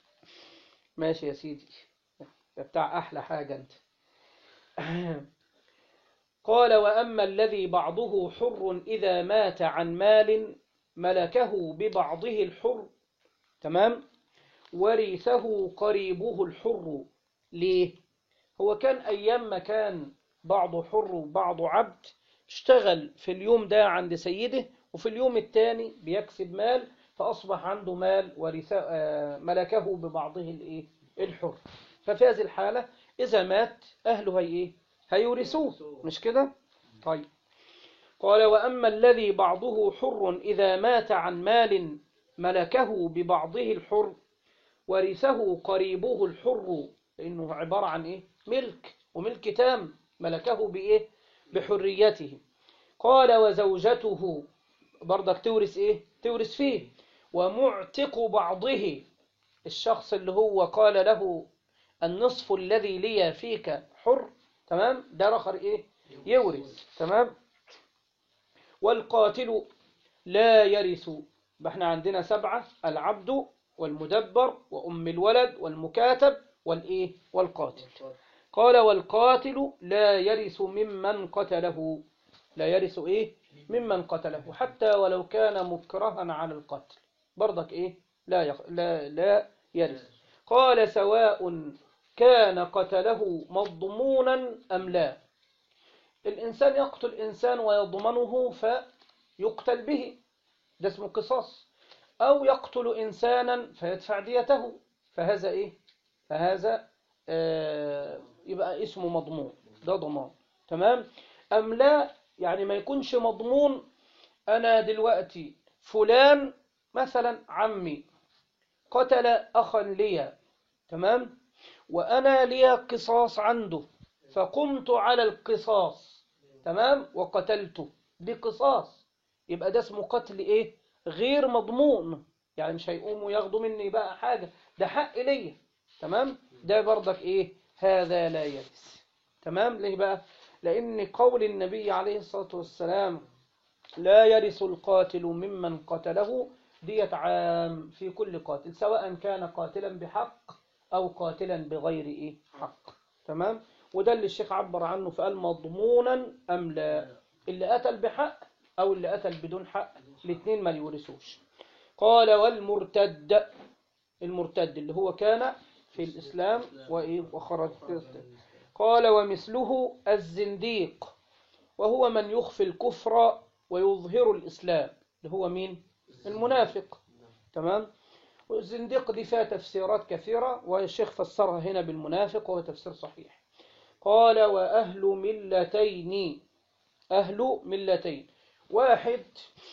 ماشي يا سيدي ده بتاع احلى حاجة انت قال وأما الذي بعضه حر إذا مات عن مال ملكه ببعضه الحر تمام ورثه قريبه الحر ليه هو كان أيام ما كان بعضه حر وبعضه عبد اشتغل في اليوم ده عند سيده وفي اليوم الثاني بيكسب مال فأصبح عنده مال ورث آه، ملكه ببعضه الإيه الحر ففي هذه الحالة إذا مات أهله هي إيه هيورثوه مش كده طيب قال وأما الذي بعضه حر إذا مات عن مال ملكه ببعضه الحر ورثه قريبه الحر لأنه عبارة عن إيه ملك وملك تام ملكه بإيه بحريته قال وزوجته برضك تورث إيه تورث فيه ومعتق بعضه الشخص اللي هو قال له النصف الذي لي فيك حر تمام ده رخر إيه يورث تمام والقاتل لا يرث يبقى احنا عندنا سبعة العبد والمدبر وأم الولد والمكاتب والإيه والقاتل قال والقاتل لا يرث ممن قتله لا يرث إيه ممن قتله حتى ولو كان مكرها على القتل برضك إيه لا يخ... لا لا يرث قال سواء كان قتله مضمونا أم لا الإنسان يقتل إنسان ويضمنه فيقتل به ده اسمه قصاص أو يقتل إنسانا فيدفع ديته فهذا إيه فهذا آه، يبقى اسمه مضمون ده ضمان تمام أم لا يعني ما يكونش مضمون أنا دلوقتي فلان مثلا عمي قتل أخا لي تمام وأنا لي قصاص عنده فقمت على القصاص تمام وقتلته دي قصاص يبقى ده اسمه قتل إيه غير مضمون يعني مش هيقوموا ياخدوا مني بقى حاجة ده حق ليا تمام ده برضك إيه هذا لا يرث تمام ليه بقى لأن قول النبي عليه الصلاة والسلام لا يرث القاتل ممن قتله دية عام في كل قاتل سواء كان قاتلا بحق أو قاتلا بغير إيه حق تمام وده اللي الشيخ عبر عنه فقال مضمونا أم لا اللي قتل بحق أو اللي قتل بدون حق الاثنين ما يورثوش قال والمرتد المرتد اللي هو كان في الإسلام وإيه وخرج قال ومثله الزنديق وهو من يخفي الكفر ويظهر الإسلام اللي هو مين المنافق تمام والزنديق دي فيها تفسيرات كثيرة والشيخ فسرها هنا بالمنافق وهو تفسير صحيح قال وأهل ملتين أهل ملتين واحد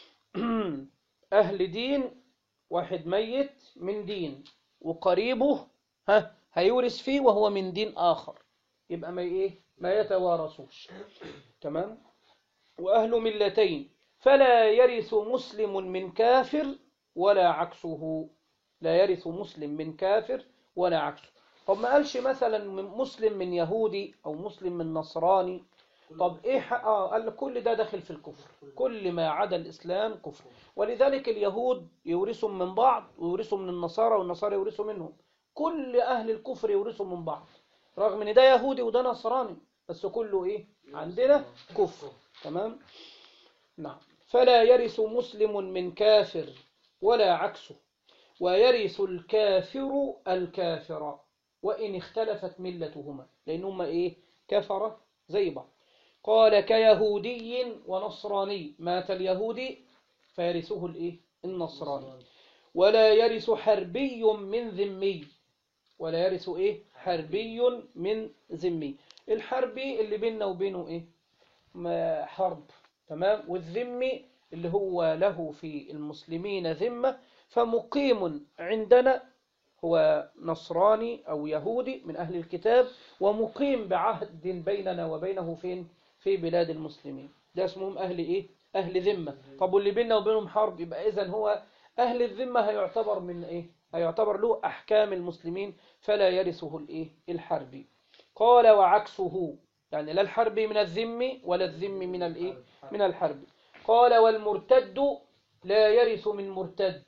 أهل دين واحد ميت من دين وقريبه ها هيورث فيه وهو من دين آخر يبقى ما إيه ما يتوارثوش تمام وأهل ملتين فلا يرث مسلم من كافر ولا عكسه لا يرث مسلم من كافر ولا عكسه طب ما قالش مثلا من مسلم من يهودي أو مسلم من نصراني طب إيه حق- آه قال كل ده داخل في الكفر كل ما عدا الإسلام كفر ولذلك اليهود يورثوا من بعض ويورثوا من النصارى والنصارى يورثوا منهم كل أهل الكفر يورثوا من بعض رغم ان ده يهودي وده نصراني بس كله ايه عندنا كفر تمام نعم فلا يرث مسلم من كافر ولا عكسه ويرث الكافر الكافر وإن اختلفت ملتهما لأنهما إيه كفر زي بعض قال كيهودي ونصراني مات اليهودي فيرثه الإيه النصراني ولا يرث حربي من ذمي ولا يرث إيه حربي من ذمي الحربي اللي بيننا وبينه إيه ما حرب تمام والذمي اللي هو له في المسلمين ذمة فمقيم عندنا هو نصراني أو يهودي من أهل الكتاب ومقيم بعهد بيننا وبينه فين في بلاد المسلمين ده اسمهم أهل إيه أهل ذمة طب واللي بيننا وبينهم حرب يبقى إذن هو أهل الذمة هيعتبر من إيه هيعتبر له أحكام المسلمين فلا يرثه الإيه الحربي قال وعكسه يعني لا الحربي من الذم ولا الذم من الإيه من الحرب قال والمرتد لا يرث من مرتد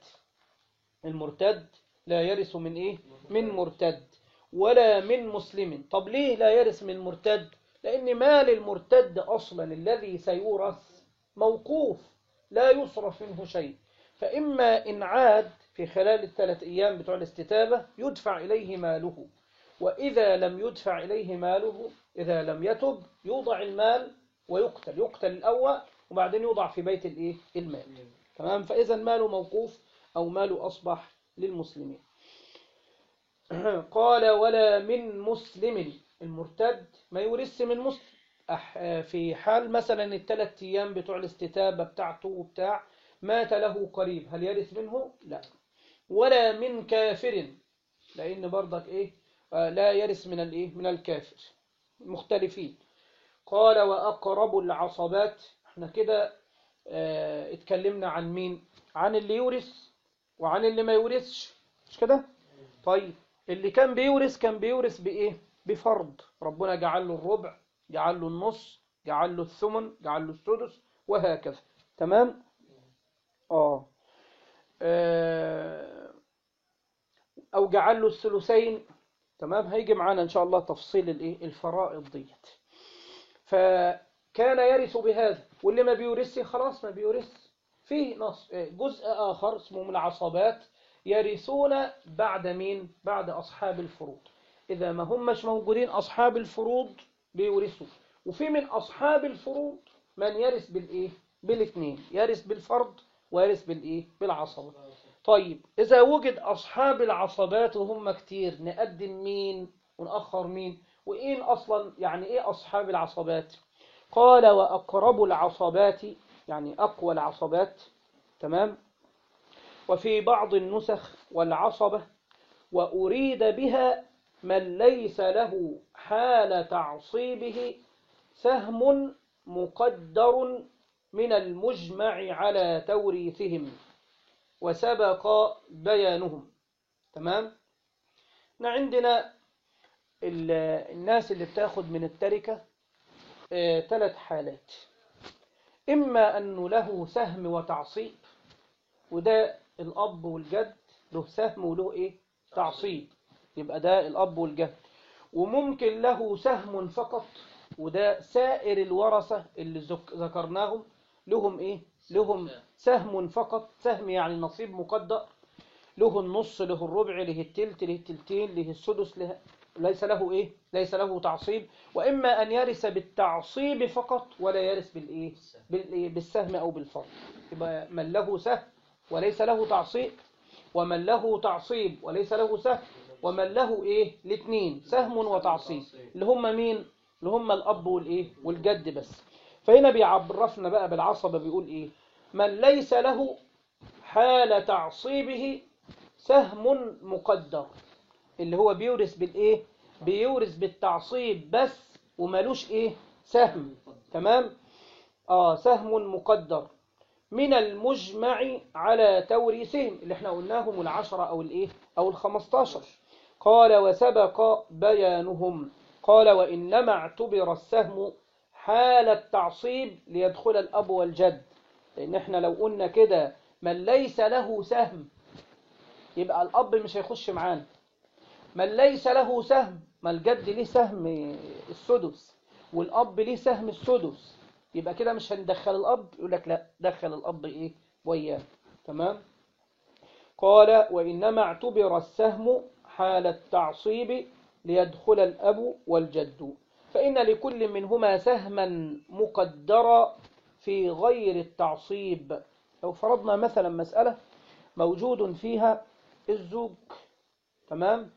المرتد لا يرث من إيه من مرتد ولا من مسلم طب ليه لا يرث من مرتد لأن مال المرتد أصلا الذي سيورث موقوف لا يصرف منه شيء فإما إن عاد في خلال الثلاث أيام بتوع الاستتابة يدفع إليه ماله وإذا لم يدفع إليه ماله إذا لم يتب يوضع المال ويقتل يقتل الأول وبعدين يوضع في بيت الإيه المال تمام فإذا ماله موقوف أو ماله أصبح للمسلمين قال ولا من مسلم المرتد ما يورث من مسلم أح- في حال مثلا الثلاث أيام بتوع الاستتابة بتاعته وبتاع مات له قريب هل يرث منه؟ لا ولا من كافر لأن برضك إيه آه، لا يرث من الإيه من الكافر مختلفين قال وأقرب العصبات احنا كده اه اتكلمنا عن مين عن اللي يورث وعن اللي ما يورثش مش كده طيب اللي كان بيورث كان بيورث بإيه بفرض ربنا جعل له الربع جعل له النص جعل له الثمن جعل له السدس وهكذا تمام اه آه، او جعل له الثلثين تمام هيجي معانا ان شاء الله تفصيل الايه الفرائض ديت فكان يرث بهذا واللي ما بيورثش خلاص ما بيورث في نص جزء اخر اسمه من العصبات يرثون بعد مين بعد اصحاب الفروض اذا ما هم مش موجودين اصحاب الفروض بيورثوا وفي من اصحاب الفروض من يرث بالايه بالاثنين يرث بالفرض ويرث بالايه بالعصبه طيب إذا وجد أصحاب العصبات وهم كتير نقدم مين ونأخر مين وإيه أصلا يعني إيه أصحاب العصبات قال وأقرب العصبات يعني أقوى العصبات تمام وفي بعض النسخ والعصبة وأريد بها من ليس له حال تعصيبه سهم مقدر من المجمع على توريثهم وسبق بيانهم تمام احنا عندنا ال- الناس اللي بتاخد من التركة آه، ثلاث حالات إما أنه له سهم وتعصيب وده الأب والجد له سهم وله إيه تعصيب يبقى ده الأب والجد وممكن له سهم فقط وده سائر الورثة اللي ذك- ذكرناهم لهم إيه لهم سهم فقط سهم يعني نصيب مقدر له النص له الربع له التلت له التلتين له السدس له ليس له ايه ليس له تعصيب واما ان يرث بالتعصيب فقط ولا يرث بالايه بالإيه؟ بالسهم او بالفرض يبقى من له سهم وليس له تعصيب ومن له تعصيب وليس له سهم ومن له ايه الاثنين سهم وتعصيب اللي هم مين اللي هم الاب والايه والجد بس فهنا بيعرفنا بقى بالعصبه بيقول ايه من ليس له حال تعصيبه سهم مقدر اللي هو بيورث بالايه بيورث بالتعصيب بس ومالوش ايه سهم تمام اه سهم مقدر من المجمع على توريثهم اللي احنا قلناهم العشرة او الايه او الخمستاشر قال وسبق بيانهم قال وإنما اعتبر السهم حال التعصيب ليدخل الأب والجد لأن احنا لو قلنا كده من ليس له سهم يبقى الأب مش هيخش معانا من ليس له سهم ما الجد ليه سهم السدس والأب ليه سهم السدس يبقى كده مش هندخل الأب يقول لك لا دخل الأب إيه وياه تمام قال وإنما اعتبر السهم حال التعصيب ليدخل الأب والجد فإن لكل منهما سهما مقدرا في غير التعصيب لو فرضنا مثلا مسألة موجود فيها الزوج تمام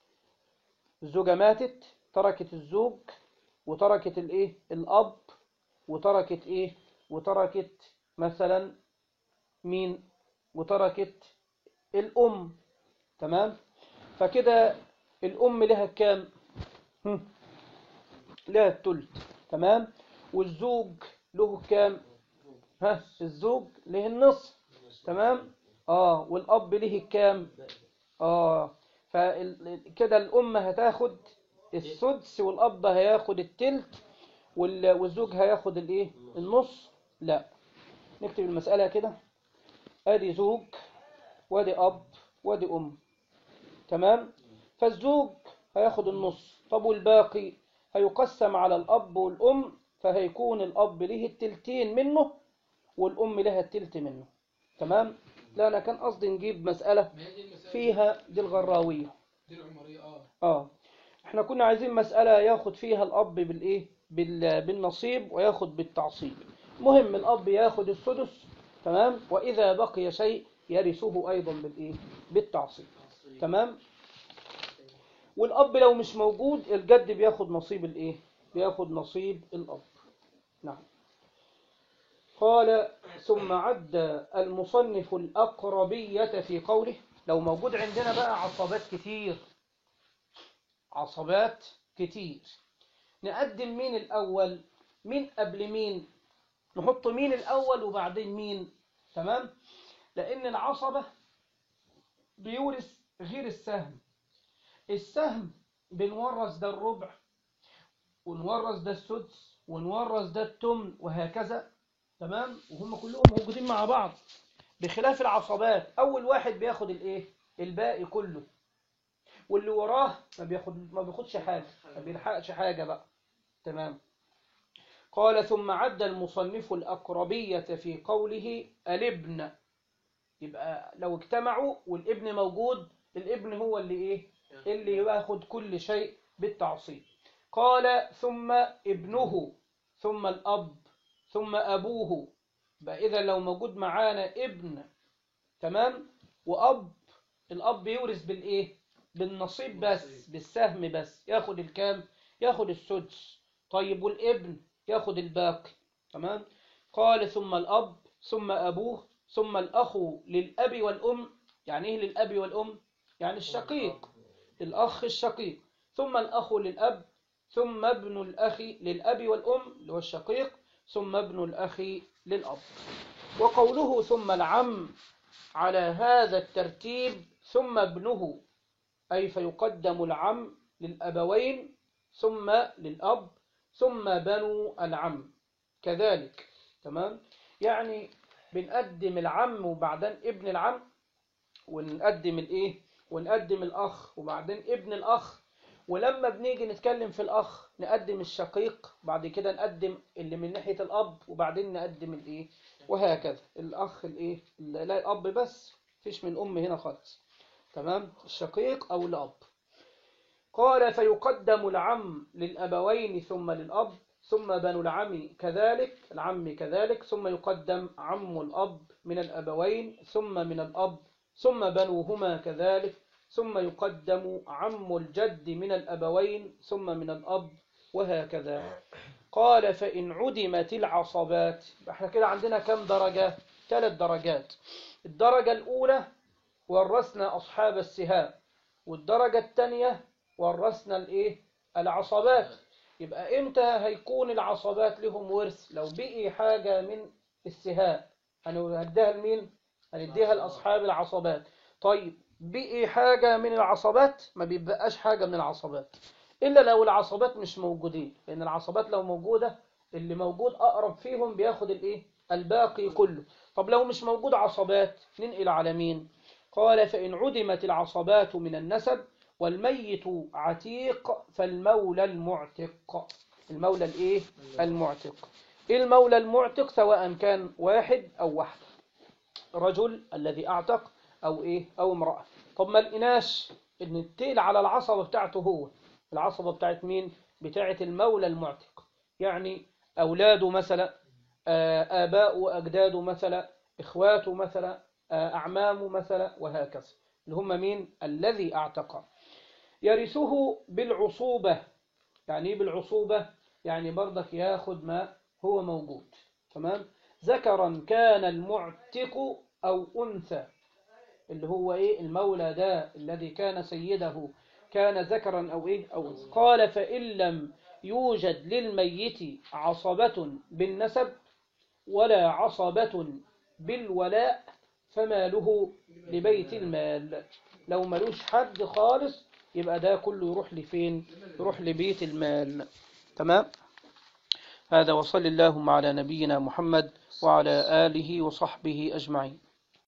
الزوجة ماتت تركت الزوج وتركت الايه الأب وتركت ايه وتركت مثلا مين وتركت الأم تمام فكده الأم لها كام هم. لها التلت تمام والزوج له كام ها الزوج له النصف تمام اه والأب له كام اه فكده الأم هتاخد السدس والأب هياخد التلت وال- والزوج هياخد الايه النص لا نكتب المسألة كده ادي زوج وادي أب وادي أم تمام فالزوج هياخد النص طب والباقي هيقسم على الأب والأم فهيكون الأب له التلتين منه والأم لها التلت منه تمام لا أنا كان قصدي نجيب مسألة ما هي دي المسائل فيها دي الغراوية دي العمرية اه اه احنا كنا عايزين مسألة ياخد فيها الأب بالإيه بال... بالنصيب وياخد بالتعصيب مهم الأب ياخد السدس تمام وإذا بقي شيء يرثه أيضا بالإيه بالتعصيب تمام والأب لو مش موجود الجد بياخد نصيب الإيه بياخد نصيب الأب نعم قال ثم عد المصنف الأقربية في قوله لو موجود عندنا بقى عصبات كتير عصبات كتير نقدم مين الأول مين قبل مين نحط مين الأول وبعدين مين تمام لأن العصبة بيورث غير السهم السهم بنورث ده الربع ونورث ده السدس ونورث ده التمن وهكذا تمام وهم كلهم موجودين مع بعض بخلاف العصبات أول واحد بياخد الإيه الباقي كله واللي وراه ما بياخد ما بياخدش حاجة ما بيلحقش حاجة بقى تمام قال ثم عد المصنف الأقربية في قوله الابن يبقى لو اجتمعوا والابن موجود الابن هو اللي ايه اللي ياخد كل شيء بالتعصيب قال ثم ابنه ثم الأب ثم أبوه يبقى إذا لو موجود معانا ابن تمام وأب الأب يورث بالإيه بالنصيب بس بالسهم بس ياخد الكام ياخد السدس طيب والابن ياخد الباقي تمام قال ثم الأب ثم أبوه ثم الأخ للأب والأم يعني إيه للأب والأم يعني الشقيق الأخ الشقيق ثم الأخ للأب ثم ابن الأخ للأب والأم اللي هو الشقيق ثم ابن الأخ للأب وقوله ثم العم على هذا الترتيب ثم ابنه أي فيقدم العم للأبوين ثم للأب ثم بنو العم كذلك تمام يعني بنقدم العم وبعدين ابن العم ونقدم الايه ونقدم الاخ وبعدين ابن الاخ ولما بنيجي نتكلم في الاخ نقدم الشقيق بعد كده نقدم اللي من ناحية الاب وبعدين نقدم الايه وهكذا الاخ الايه لا الاب بس فيش من ام هنا خالص تمام الشقيق او الاب قال فيقدم العم للأبوين ثم للأب ثم بنو العم كذلك العم كذلك ثم يقدم عم الأب من الأبوين ثم من الأب ثم بنوهما كذلك ثم يقدم عم الجد من الأبوين ثم من الأب وهكذا قال فإن عدمت العصبات احنا كده عندنا كم درجة ثلاث درجات الدرجة الأولى ورثنا أصحاب السهام والدرجة الثانية ورثنا الايه العصبات يبقى امتى هيكون العصبات لهم ورث لو بقي حاجة من السهام هنديها لمين هنديها لأصحاب العصبات طيب بقي حاجة من العصبات ما بيبقاش حاجة من العصبات إلا لو العصبات مش موجودين لأن العصبات لو موجودة اللي موجود أقرب فيهم بياخد الإيه الباقي كله طب لو مش موجود عصبات ننقل على مين قال فإن عدمت العصبات من النسب والميت عتيق فالمولى المعتق المولى الايه المعتق المولى المعتق سواء كان واحد او واحدة رجل الذي اعتق او ايه او امرأة طب ما الاناث ان التيل على العصبة بتاعته هو العصبة بتاعت مين بتاعت المولى المعتق يعني اولاده مثلا آه، اباء واجداده مثلا اخواته مثلا آه، اعمامه مثلا وهكذا اللي هم مين الذي اعتق يرثه بالعصوبة يعني ايه بالعصوبة يعني برضك ياخد ما هو موجود تمام ذكرا كان المعتق أو أنثى اللي هو ايه المولى ده الذي كان سيده كان ذكرا أو ايه أو أنثى قال فإن لم يوجد للميت عصبة بالنسب ولا عصبة بالولاء فماله لبيت المال لو ملوش حد خالص يبقى ده كله يروح لفين يروح لبيت المال تمام هذا وصل اللهم على نبينا محمد وعلى آله وصحبه أجمعين